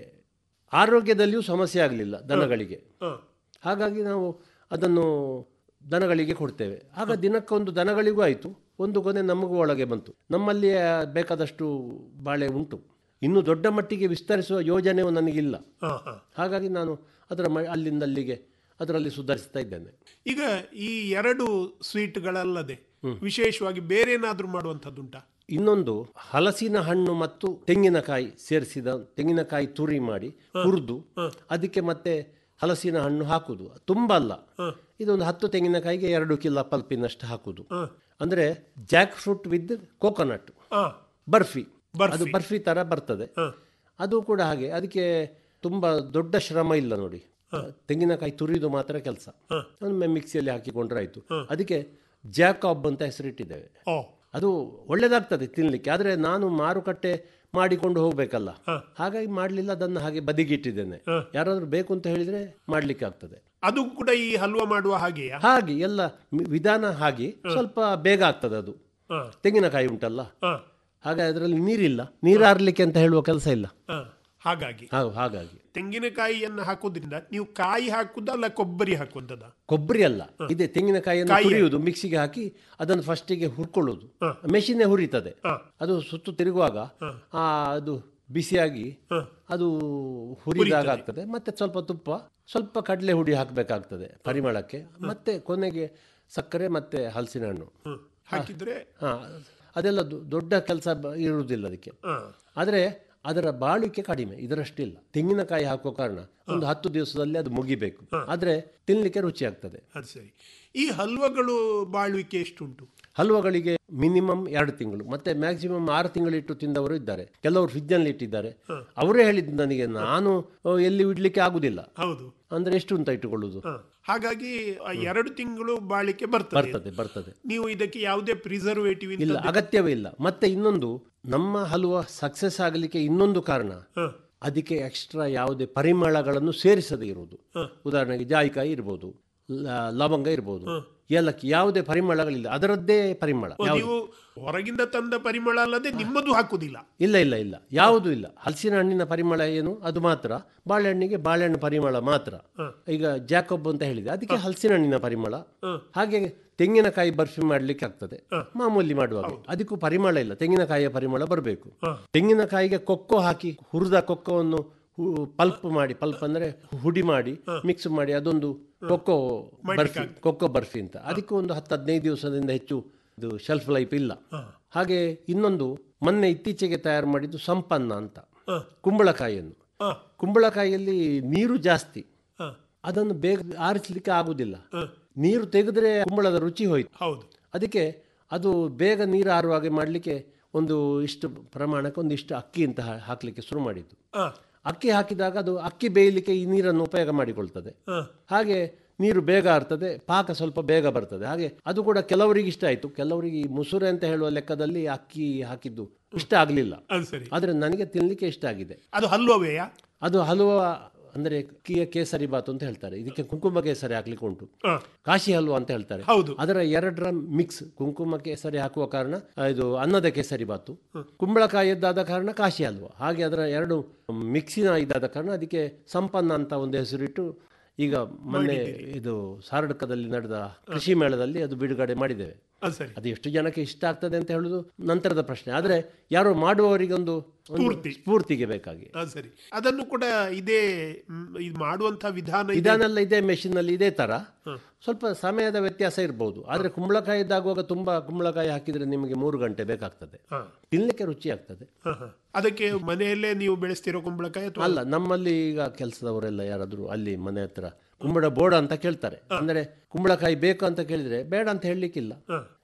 ಆರೋಗ್ಯದಲ್ಲಿಯೂ ಸಮಸ್ಯೆ ಆಗಲಿಲ್ಲ ದನಗಳಿಗೆ ಹ. ಹಾಗಾಗಿ ನಾವು ಅದನ್ನು ದನಗಳಿಗೆ ಕೊಡ್ತೇವೆ ಆಗ ದಿನಕ್ಕೊಂದು ದನಗಳಿಗೂ ಆಯಿತು ಒಂದು ಕೊನೆ ನಮಗೂ ಒಳಗೆ ಬಂತು ನಮ್ಮಲ್ಲಿ ಬೇಕಾದಷ್ಟು ಬಾಳೆ ಉಂಟು ಇನ್ನು ದೊಡ್ಡ ಮಟ್ಟಿಗೆ ವಿಸ್ತರಿಸುವ ಯೋಜನೆಯು ನನಗಿಲ್ಲ ಹ, ಹ. ಹಾಗಾಗಿ ನಾನು ಅದರ ಮ ಅಲ್ಲಿಂದ ಅಲ್ಲಿಗೆ ಅದರಲ್ಲಿ ಸುಧಾರಿಸ್ತಾ ಇದ್ದೇನೆ ಈಗ ಈ ಎರಡು ಸ್ವೀಟ್ಗಳಲ್ಲದೆ ವಿಶೇಷವಾಗಿ ಬೇರೆ ಏನಾದ್ರೂ ಮಾಡುವಂಥದ್ದುಂಟಾ ಇನ್ನೊಂದು ಹಲಸಿನ ಹಣ್ಣು ಮತ್ತು ತೆಂಗಿನಕಾಯಿ ಸೇರಿಸಿದ ತೆಂಗಿನಕಾಯಿ ತುರಿ ಮಾಡಿ ಹುರಿದು ಅದಕ್ಕೆ ಮತ್ತೆ ಹಲಸಿನ ಹಣ್ಣು ಹಾಕುದು ತುಂಬ ಅಲ್ಲ ಇದೊಂದು ಹತ್ತು ತೆಂಗಿನಕಾಯಿಗೆ ಎರಡು ಕಿಲೋ ಪಲ್ಪಿನಷ್ಟು ಹಾಕುದು ಅಂದ್ರೆ jackfruit with coconut barfi ಅದು ಬರ್ಫಿ ತರ ಬರ್ತದೆ ಅದು ಕೂಡ ಹಾಗೆ ಅದಕ್ಕೆ ತುಂಬಾ ದೊಡ್ಡ ಶ್ರಮ ಇಲ್ಲ ನೋಡಿ ತೆಂಗಿನಕಾಯಿ ತುರಿದು ಮಾತ್ರ ಕೆಲಸ ಒಮ್ಮೆ ಮಿಕ್ಸಿಯಲ್ಲಿ ಹಾಕಿಕೊಂಡ್ರೆ ಆಯ್ತು ಅದಕ್ಕೆ ಜಾಕಾಬ್ ಅಂತ ಹೆಸರಿಟ್ಟಿದ್ದೇವೆ ಓ ಅದು ಒಳ್ಳೇದಾಗ್ತದೆ ತಿನ್ಲಿಕ್ಕೆ ಆದ್ರೆ ನಾನು ಮಾರುಕಟ್ಟೆ ಮಾಡಿಕೊಂಡು ಹೋಗ್ಬೇಕಲ್ಲ ಹಾಗಾಗಿ ಮಾಡ್ಲಿಲ್ಲ ಅದನ್ನು ಹಾಗೆ ಬದಿಗಿಟ್ಟಿದ್ದೇನೆ ಯಾರಾದ್ರೂ ಬೇಕು ಅಂತ ಹೇಳಿದ್ರೆ ಮಾಡ್ಲಿಕ್ಕೆ ಆಗ್ತದೆ ಅದು ಕೂಡ ಈ ಹಲ್ವ ಮಾಡುವ ಹಾಗೆಯಾ ಹಾಗೆ ಎಲ್ಲ ಮಿ- ವಿಧಾನ ಹಾಗೆ ಸ್ವಲ್ಪ ಬೇಗ ಆಗ್ತದೆ ಅದು ಹ. ತೆಂಗಿನಕಾಯಿ ಉಂಟಲ್ಲ ಹ. ಹಾಗೆ ಅದರಲ್ಲಿ ನೀರಿಲ್ಲ ನೀರಾರ್ಲಿಕ್ಕೆ ಅಂತ ಹೇಳುವ ಕೆಲಸ ಇಲ್ಲ ಹ. ಹಾಗಾಗಿ ಹಾ- ಹಾಗಾಗಿ ತೆಂಗಿನಕಾಯಿಯನ್ನು ಹಾಕೋದ್ರಿಂದ ನೀವು ಕಾಯಿ ಹಾಕುದಾ ಅಲ್ಲ ಕೊಬ್ಬರಿ ಹಾಕುವಂತದ ಕೊಬ್ಬರಿ ಅಲ್ಲ ಇದೆ ತೆಂಗಿನಕಾಯಿಯನ್ನು ಕಾಯಿ ಹುರಿಯುವುದು ಮಿಕ್ಸಿಗೆ ಹಾಕಿ ಅದನ್ನು ಫಸ್ಟಿಗೆ ಹುರ್ಕೊಳ್ಳೋದು ಮೆಷಿನ್ನೇ ಹುರಿತದೆ ಅದು ಸುತ್ತು ತಿರುಗುವಾಗ ಆ ಅದು ಬಿಸಿಯಾಗಿ ಅದು ಹುರಿದಾಗ ಆಗ್ತದೆ ಮತ್ತೆ ಸ್ವಲ್ಪ ತುಪ್ಪ ಸ್ವಲ್ಪ ಕಡಲೆ ಹುಡಿ ಹಾಕಬೇಕಾಗ್ತದೆ ಪರಿಮಳಕ್ಕೆ ಮತ್ತೆ ಕೊನೆಗೆ ಸಕ್ಕರೆ ಮತ್ತೆ ಹಲಸಿನ ಹಣ್ಣು ಹಾಕಿದ್ರೆ ಹಾ ಅದೆಲ್ಲ ದೊ- ದೊಡ್ಡ ಕೆಲಸ ಇರುವುದಿಲ್ಲ ಅದಕ್ಕೆ ಹ. ಆದರೆ ಅದರ ಬಾಳಿಕೆ ಕಡಿಮೆ ಇದರಷ್ಟಿಲ್ಲ ತೆಂಗಿನಕಾಯಿ ಹಾಕೋ ಕಾರಣ ಒಂದು ಹತ್ತು ದಿವಸದಲ್ಲಿ ಅದು ಮುಗಿಬೇಕು ಆದ್ರೆ ತಿನ್ಲಿಕ್ಕೆ ರುಚಿ ಆಗ್ತದೆ ಅದು ಸರಿ ಈ ಹಲ್ವಗಳು ಬಾಳುವಿಕೆ ಎಷ್ಟುಂಟು ಹಲ್ವಗಳಿಗೆ ಮಿನಿಮಮ್ ಎರಡು ತಿಂಗಳು ಮತ್ತೆ ಮ್ಯಾಕ್ಸಿಮಮ್ ಆರು ತಿಂಗಳಿಟ್ಟು ತಿಂದವರು ಇದ್ದಾರೆ ಕೆಲವರು ಫ್ರಿಜ್ನಲ್ಲಿ ಇಟ್ಟಿದ್ದಾರೆ ಅವರೇ ಹೇಳಿದ್ದು ನನಗೆ ನಾನು ಅಹ್, ಎಲ್ಲಿ ಇಡ್ಲಿಕ್ಕೆ ಆಗುದಿಲ್ಲ ಹೌದು ಅಂದ್ರೆ ಎಷ್ಟು ಅಂತ ಇಟ್ಟುಕೊಳ್ಳುವುದು ಹ. ಹಾಗಾಗಿ ಆ ಎರಡು ತಿಂಗಳು ಬಾಳಿಕೆ ಬರ್ತದೆ ಬರ್ತದೆ ಬರ್ತದೆ ನೀವು ಇದಕ್ಕೆ ಯಾವುದೇ ಪ್ರಿಸರ್ವೇಟಿವ್ ಇಲ್ಲ ಅಗತ್ಯವೇ ಇಲ್ಲ ಮತ್ತೆ ಇನ್ನೊಂದು ನಮ್ಮ ಹಲ್ವ ಸಕ್ಸಸ್ ಆಗಲಿಕ್ಕೆ ಇನ್ನೊಂದು ಕಾರಣ ಅದಕ್ಕೆ ಎಕ್ಸ್ಟ್ರಾ ಯಾವುದೇ ಪರಿಮಳಗಳನ್ನು ಸೇರಿಸದೇ ಇರುವುದು ಉದಾಹರಣೆಗೆ ಜಾಯಿಕಾಯಿ ಇರ್ಬೋದು ಲ- ಲವಂಗ ಇರ್ಬೋದು ಏಲಕ್ಕಿ ಯಾವುದೇ ಪರಿಮಳಗಳಿಲ್ಲ ಅದರದ್ದೇ ಪರಿಮಳ ಯಾವುದು- ನೀವು ಹೊರಗಿಂದ ತಂದ ಪರಿಮಳ ಅಲ್ಲದೆ ನಿಮ್ಮದು ಹಾಕುದಿಲ್ಲ ಇಲ್ಲ ಇಲ್ಲ ಇಲ್ಲ ಯಾವುದೂ ಇಲ್ಲ ಹಲಸಿನ ಹಣ್ಣಿನ ಪರಿಮಳ ಏನು ಅದು ಮಾತ್ರ ಬಾಳೆಹಣ್ಣಿಗೆ ಬಾಳೆಹಣ್ಣು ಪರಿಮಳ ಮಾತ್ರ ಈಗ ಜಾಕಬ್ ಅಂತ ಹೇಳಿದೆ ಅದಕ್ಕೆ ಹಲಸಿನ ಹಣ್ಣಿನ ಪರಿಮಳ ಹಾಗೆ ತೆಂಗಿನಕಾಯಿ ಬರ್ಫಿ ಮಾಡ್ಲಿಕ್ಕೆ ಆಗ್ತದೆ ಮಾಮೂಲಿ ಮಾಡುವಾಗ ಅದಕ್ಕೂ ಪರಿಮಳ ಇಲ್ಲ ತೆಂಗಿನಕಾಯಿಯ ಪರಿಮಳ ಬರಬೇಕು ತೆಂಗಿನಕಾಯಿಗೆ ಕೊಕ್ಕೋ ಹಾಕಿ ಹುರಿದ ಕೊಕ್ಕೋವನ್ನು ಪಲ್ಪ್ ಮಾಡಿ ಪಲ್ಪ್ ಅಂದ್ರೆ ಹುಡಿ ಮಾಡಿ ಮಿಕ್ಸ್ ಮಾಡಿ ಅದೊಂದು ಕೊಕ್ಕೋ ಬರ್ಫಿ ಕೊಕ್ಕೋ ಬರ್ಫಿ ಅಂತ ಅದಕ್ಕೂ ಒಂದು ಹತ್ತು ಹದಿನೈದು ದಿವಸದಿಂದ ಹೆಚ್ಚು ಇದು ಶೆಲ್ಫ್ ಲೈಫ್ ಇಲ್ಲ ಹಾಗೆ ಇನ್ನೊಂದು ಮೊನ್ನೆ ಇತ್ತೀಚೆಗೆ ತಯಾರು ಮಾಡಿದ್ದು ಸಂಪನ್ನ ಅಂತ ಕುಂಬಳಕಾಯಿಯನ್ನು ಕುಂಬಳಕಾಯಿಯಲ್ಲಿ ನೀರು ಜಾಸ್ತಿ ಅದನ್ನು ಬೇಗ ಆರಿಸಲಿಕ್ಕೆ ಆಗುದಿಲ್ಲ ನೀರು ತೆಗೆದ್ರೆ ಕುಂಬಳದ ರುಚಿ ಹೋಯ್ತು ಹೌದು ಅದಕ್ಕೆ ಅದು ಬೇಗ ನೀರು ಆರುವ ಹಾಗೆ ಮಾಡಲಿಕ್ಕೆ ಒಂದು ಇಷ್ಟು ಪ್ರಮಾಣಕ್ಕೆ ಒಂದು ಇಷ್ಟು ಅಕ್ಕಿ ಅಂತ ಹಾ- ಹಾಕ್ಲಿಕ್ಕೆ ಶುರು ಮಾಡಿದ್ದು ಹ. ಅಕ್ಕಿ ಹಾಕಿದಾಗ ಅದು ಅಕ್ಕಿ ಬೇಯಲಿಕ್ಕೆ ಈ ನೀರನ್ನು ಉಪಯೋಗ ಮಾಡಿಕೊಳ್ತದೆ ಹ. ಹಾಗೆ ನೀರು ಬೇಗ ಆರ್ತದೆ ಪಾಕ ಸ್ವಲ್ಪ ಬೇಗ ಬರ್ತದೆ ಹಾಗೆ ಅದು ಕೂಡ ಕೆಲವರಿಗೆ ಇಷ್ಟ ಆಯ್ತು ಕೆಲವರಿಗೆ ಈ ಮುಸುರೆ ಅಂತ ಹೇಳುವ ಲೆಕ್ಕದಲ್ಲಿ ಅಕ್ಕಿ ಹಾಕಿದ್ದು ಇಷ್ಟ ಆಗಲಿಲ್ಲ ಅದು ಸರಿ ಆದ್ರೆ ನನಗೆ ತಿನ್ಲಿಕ್ಕೆ ಇಷ್ಟ ಆಗಿದೆ ಅದು ಹಲ್ವವೆಯಾ ಅದು ಹಲವ ಅಂದ್ರೆ ಅಕ್ಕಿಯ ಕೇಸರಿ ಬಾತು ಅಂತ ಹೇಳ್ತಾರೆ ಇದಕ್ಕೆ ಕುಂಕುಮ ಕೇಸರಿ ಹಾಕ್ಲಿಕ್ಕೆ ಉಂಟು ಹ. ಕಾಶಿ ಹಲ್ವ ಅಂತ ಹೇಳ್ತಾರೆ ಹೌದು. ಅದರ ಎರಡರ ಮಿಕ್ಸ್ ಕುಂಕುಮ ಕೇಸರಿ ಹಾಕುವ ಕಾರಣ ಆ, ಇದು ಅನ್ನದ ಕೇಸರಿ ಬಾತು ಕುಂಬಳಕಾಯಿದ್ದಾದ ಕಾರಣ ಕಾಶಿ ಹಲ್ವ ಹಾಗೆ ಅದರ ಎರಡು ಮಿಕ್ಸಿನ ಇದಾದ ಕಾರಣ ಅದಕ್ಕೆ ಸಂಪನ್ನ ಅಂತ ಒಂದು ಹೆಸರಿಟ್ಟು ಈಗ ಮೊನ್ನೆ ಇದು ಸಾರಡ್ಕದಲ್ಲಿ ನಡೆದ ಕೃಷಿ ಮೇಳದಲ್ಲಿ ಅದು ಬಿಡುಗಡೆ ಮಾಡಿದ್ದೇವೆ ಅದು ಸರಿ ಅದು ಎಷ್ಟು ಜನಕ್ಕೆ ಇಷ್ಟ ಆಗ್ತದೆ ಅಂತ ಹೇಳುದು ನಂತರದ ಪ್ರಶ್ನೆ ಆದ್ರೆ ಯಾರೋ ಮಾಡುವವರಿಗೊಂದು ಒಂದು ಸ್ಫೂರ್ತಿ. ಸ್ಫೂರ್ತಿಗೆ ಬೇಕಾಗಿ ಅದು ಸರಿ ಅದನ್ನು ಕೂಡ ಇದೇ ಮ್, ಇದು ಮಾಡುವಂತ ವಿಧಾನ ಇದೆ. ಇದನ್ನೆಲ್ಲ ಇದೇ ಮೆಷಿನ್ ಅಲ್ಲಿ ಇದೇ ತರ ಸ್ವಲ್ಪ ಸಮಯದ ವ್ಯತ್ಯಾಸ ಇರಬಹುದು ಆದ್ರೆ ಕುಂಬಳಕಾಯಿ ಇದ್ದಾಗುವಾಗ ತುಂಬಾ ಕುಂಬಳಕಾಯಿ ಹಾಕಿದ್ರೆ ನಿಮಗೆ ಮೂರು ಗಂಟೆ ಬೇಕಾಗ್ತದೆ ಹ. ತಿನ್ಲಿಕ್ಕೆ ರುಚಿ ಆಗ್ತದೆ ಹ, ಹ. ಅದಕ್ಕೆ ಮನೆಯಲ್ಲೇ ನೀವು ಬೆಳೆಸ್ತಿರೋ ಕುಂಬಳಕಾಯಿ ಅಥವಾ ಅಲ್ಲ ನಮ್ಮಲ್ಲಿ ಈಗ ಕೆಲಸದವರೆಲ್ಲ ಯಾರಾದ್ರೂ ಅಲ್ಲಿ ಮನೆ ಹತ್ರ ಕುಂಬಳ ಬೋಡ ಅಂತ ಕೇಳ್ತಾರೆ ಅಂದ್ರೆ ಕುಂಬಳಕಾಯಿ ಬೇಕು ಅಂತ ಕೇಳಿದ್ರೆ ಬೇಡ ಅಂತ ಹೇಳಲಿಕ್ಕಿಲ್ಲ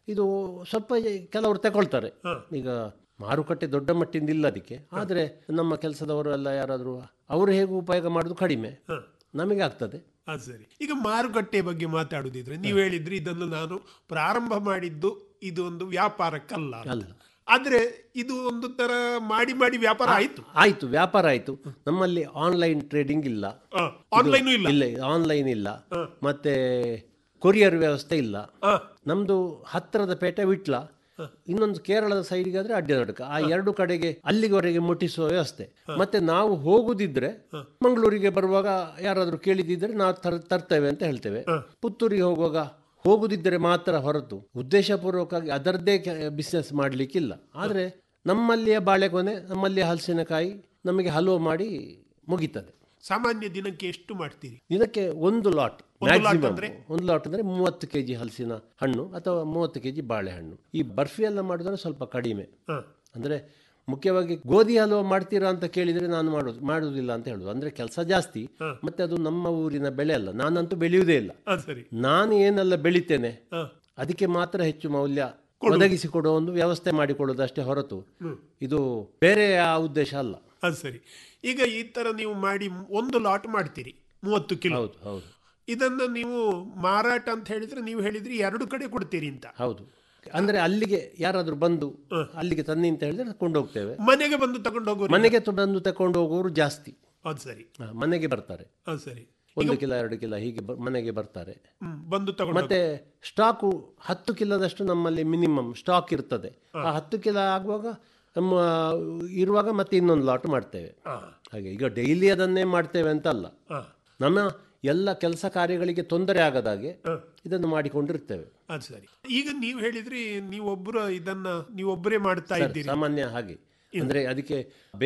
ಇದು ಸ್ವಲ್ಪ ಕೆಲವರು ತಗೊಳ್ತಾರೆ ಈಗ ಮಾರುಕಟ್ಟೆ ದೊಡ್ಡ ಮಟ್ಟಿಂದ ಇಲ್ಲ ಅದಕ್ಕೆ ಆದರೆ ನಮ್ಮ ಕೆಲಸದವರು ಎಲ್ಲ ಯಾರಾದರೂ ಅವರು ಹೇಗೆ ಉಪಯೋಗ ಮಾಡೋದು ಕಡಿಮೆ ನಮಗೆ ಆಗ್ತದೆ ಅದು ಸರಿ ಈಗ ಮಾರುಕಟ್ಟೆ ಬಗ್ಗೆ ಮಾತಾಡುದಿದ್ರೆ ನೀವು ಹೇಳಿದ್ರಿ ಇದನ್ನು ನಾನು ಪ್ರಾರಂಭ ಮಾಡಿದ್ದು ಇದು ಒಂದು ವ್ಯಾಪಾರಕ್ಕಲ್ಲ ಅಂತ. ಅಲ್ಲ. ಆದ್ರೆ ಇದು ಒಂದು ತರ ಮಾಡಿ ಮಾಡಿ ವ್ಯಾಪಾರ ಆಯ್ತು ಆಯ್ತು ವ್ಯಾಪಾರ ಆಯ್ತು ನಮ್ಮಲ್ಲಿ ಆನ್ಲೈನ್ ಟ್ರೇಡಿಂಗ್ ಇಲ್ಲ ಆನ್ಲೈನು ಇಲ್ಲ ಇಲ್ಲ ಆನ್ಲೈನ್ ಇಲ್ಲ ಮತ್ತೆ ಕೊರಿಯರ್ ವ್ಯವಸ್ಥೆ ಇಲ್ಲ ನಮ್ದು ಹತ್ತಿರದ ಪೇಟೆ ವಿಟ್ಲ ಇನ್ನೊಂದು ಕೇರಳದ ಸೈಡ್ಗೆ ಆದ್ರೆ ಅಡ್ಡದಡ್ಕ ಆ ಎರಡು ಕಡೆಗೆ ಅಲ್ಲಿವರೆಗೆ ಮುಟ್ಟಿಸುವ ವ್ಯವಸ್ಥೆ ಮತ್ತೆ ನಾವು ಹೋಗುದಿದ್ರೆ ಮಂಗಳೂರಿಗೆ ಬರುವಾಗ ಯಾರಾದ್ರೂ ಕೇಳಿದಿದ್ರೆ ನಾವು ತರ್ ತರ್ತೇವೆ ಅಂತ ಹೇಳ್ತೇವೆ ಪುತ್ತೂರಿಗೆ ಹೋಗುವಾಗ ಹೋಗುದಿದ್ದರೆ ಮಾತ್ರ ಹೊರತು ಉದ್ದೇಶಪೂರ್ವಕವಾಗಿ ಅದರದ್ದೇ ಬಿಸ್ನೆಸ್ ಮಾಡಲಿಕ್ಕಿಲ್ಲ ಆದರೆ ನಮ್ಮಲ್ಲಿಯ ಬಾಳೆಗೊನೆ ನಮ್ಮಲ್ಲಿಯ ಹಲಸಿನಕಾಯಿ ನಮಗೆ ಹಲವು ಮಾಡಿ ಮುಗೀತದೆ ಸಾಮಾನ್ಯ ದಿನಕ್ಕೆ ಎಷ್ಟು ಮಾಡ್ತೀರಿ ದಿನಕ್ಕೆ ಒಂದು ಲಾಟ್ ಒಂದು lot ಮ್ಯಾಕ್ಸಿಮಮ್ ಅಂದ್ರೆ? ಒಂದು ಲಾಟ್ ಅಂದ್ರೆ ಮೂವತ್ತು ಕೆಜಿ ಹಲಸಿನ ಹಣ್ಣು ಅಥವಾ ಮೂವತ್ತು ಕೆಜಿ ಬಾಳೆಹಣ್ಣು ಈ ಬರ್ಫಿ ಎಲ್ಲ ಮಾಡಿದ್ರೆ ಸ್ವಲ್ಪ ಕಡಿಮೆ ಅಂದ್ರೆ ಮುಖ್ಯವಾಗಿ ಗೋಧಿ ಹಲವ ಮಾಡ್ತೀರಾ ಅಂತ ಕೇಳಿದ್ರೆ ನಾನು ಮಾಡೋದು ಮಾಡುವುದಿಲ್ಲ ಅಂತ ಹೇಳುದು ಅಂದ್ರೆ ಕೆಲಸ ಜಾಸ್ತಿ ಮತ್ತೆ ಅದು ನಮ್ಮ ಊರಿನ ಬೆಳೆ ಅಲ್ಲ ನಾನಂತೂ ಬೆಳೆಯುವುದೇ ಇಲ್ಲ ಅದು ಸರಿ ನಾನು ಏನೆಲ್ಲ ಬೆಳಿತೇನೆ ಅದಕ್ಕೆ ಮಾತ್ರ ಹೆಚ್ಚು ಮೌಲ್ಯ ಒದಗಿಸಿಕೊಡುವ ಒಂದು ವ್ಯವಸ್ಥೆ ಮಾಡಿಕೊಳ್ಳೋದಷ್ಟೇ ಹೊರತು ಇದು ಬೇರೆ ಆ ಉದ್ದೇಶ ಅಲ್ಲ ಅದು ಸರಿ ಈಗ ಈ ತರ ನೀವು ಮಾಡಿ ಒಂದು ಲಾಟ್ ಮಾಡ್ತೀರಿ ಮೂವತ್ತು ಕಿಲೋ ಹೌದು ಹೌದು ಇದನ್ನ ನೀವು ಮಾರಾಟ ಅಂತ ಹೇಳಿದ್ರೆ ನೀವು ಹೇಳಿದ್ರಿ ಎರಡು ಕಡೆ ಕೊಡ್ತೀರಿ ಅಂತ ಹೌದು ಅಂದ್ರೆ ಅಲ್ಲಿಗೆ ಯಾರಾದ್ರೂ ಬಂದು ಅಲ್ಲಿಗೆ ತನ್ನಿ ಅಂತ ಹೇಳಿದ್ರೆ ಕೊಂಡೋಗ್ತೇವೆ ಮನೆಗೆ ಬಂದು ತಗೊಂಡು ಹೋಗೋರು ಮನೆಗೆ ತು- ಬಂದು ತಕೊಂಡು ಹೋಗುವವರು ಜಾಸ್ತಿ ಅದು ಸರಿ ಹ, ಮನೆಗೆ ಬರ್ತಾರೆ ಅದು ಸರಿ ಒಂದು ಕಿಲೋ ಎರಡು ಕಿಲೋ ಹೀಗೆ ಬ- ಮನೆಗೆ ಬರ್ತಾರೆ ಹ್ಮ್, ಬಂದು ತಗೊಂಡು ಮತ್ತೆ ಸ್ಟಾಕು ಹತ್ತು ಕಿಲೋದಷ್ಟು ನಮ್ಮಲ್ಲಿ ಮಿನಿಮಮ್ ಸ್ಟಾಕ್ ಇರ್ತದೆ ಆ ಹತ್ತು ಕಿಲೋ ಆಗುವಾಗ ನಮ್ಮ ಇರುವಾಗ ಮತ್ತೆ ಇನ್ನೊಂದು ಲಾಟ್ ಮಾಡ್ತೇವೆ ಹಾಗೆ ಈಗ ಡೈಲಿ ಅದನ್ನೇ ಮಾಡ್ತೇವೆ ಅಂತ ಅಲ್ಲ ನಮ್ಮ ಎಲ್ಲ ಕೆಲಸ ಕಾರ್ಯಗಳಿಗೆ ತೊಂದರೆ ಆಗದಾಗೆ ಇದನ್ನು ಮಾಡಿಕೊಂಡಿರ್ತೇವೆ ಅದು ಸರಿ ಈಗ ನೀವು ಹೇಳಿದ್ರಿ ನೀವೊಬ್ಬರು ಇದನ್ನ ನೀವೊಬ್ಬರೇ ಮಾಡ್ತಾ ಸರ್, ಇದ್ದೀರಿ ಸಾಮಾನ್ಯ ಹಾಗೆ ಅಂದ್ರೆ ಅದಕ್ಕೆ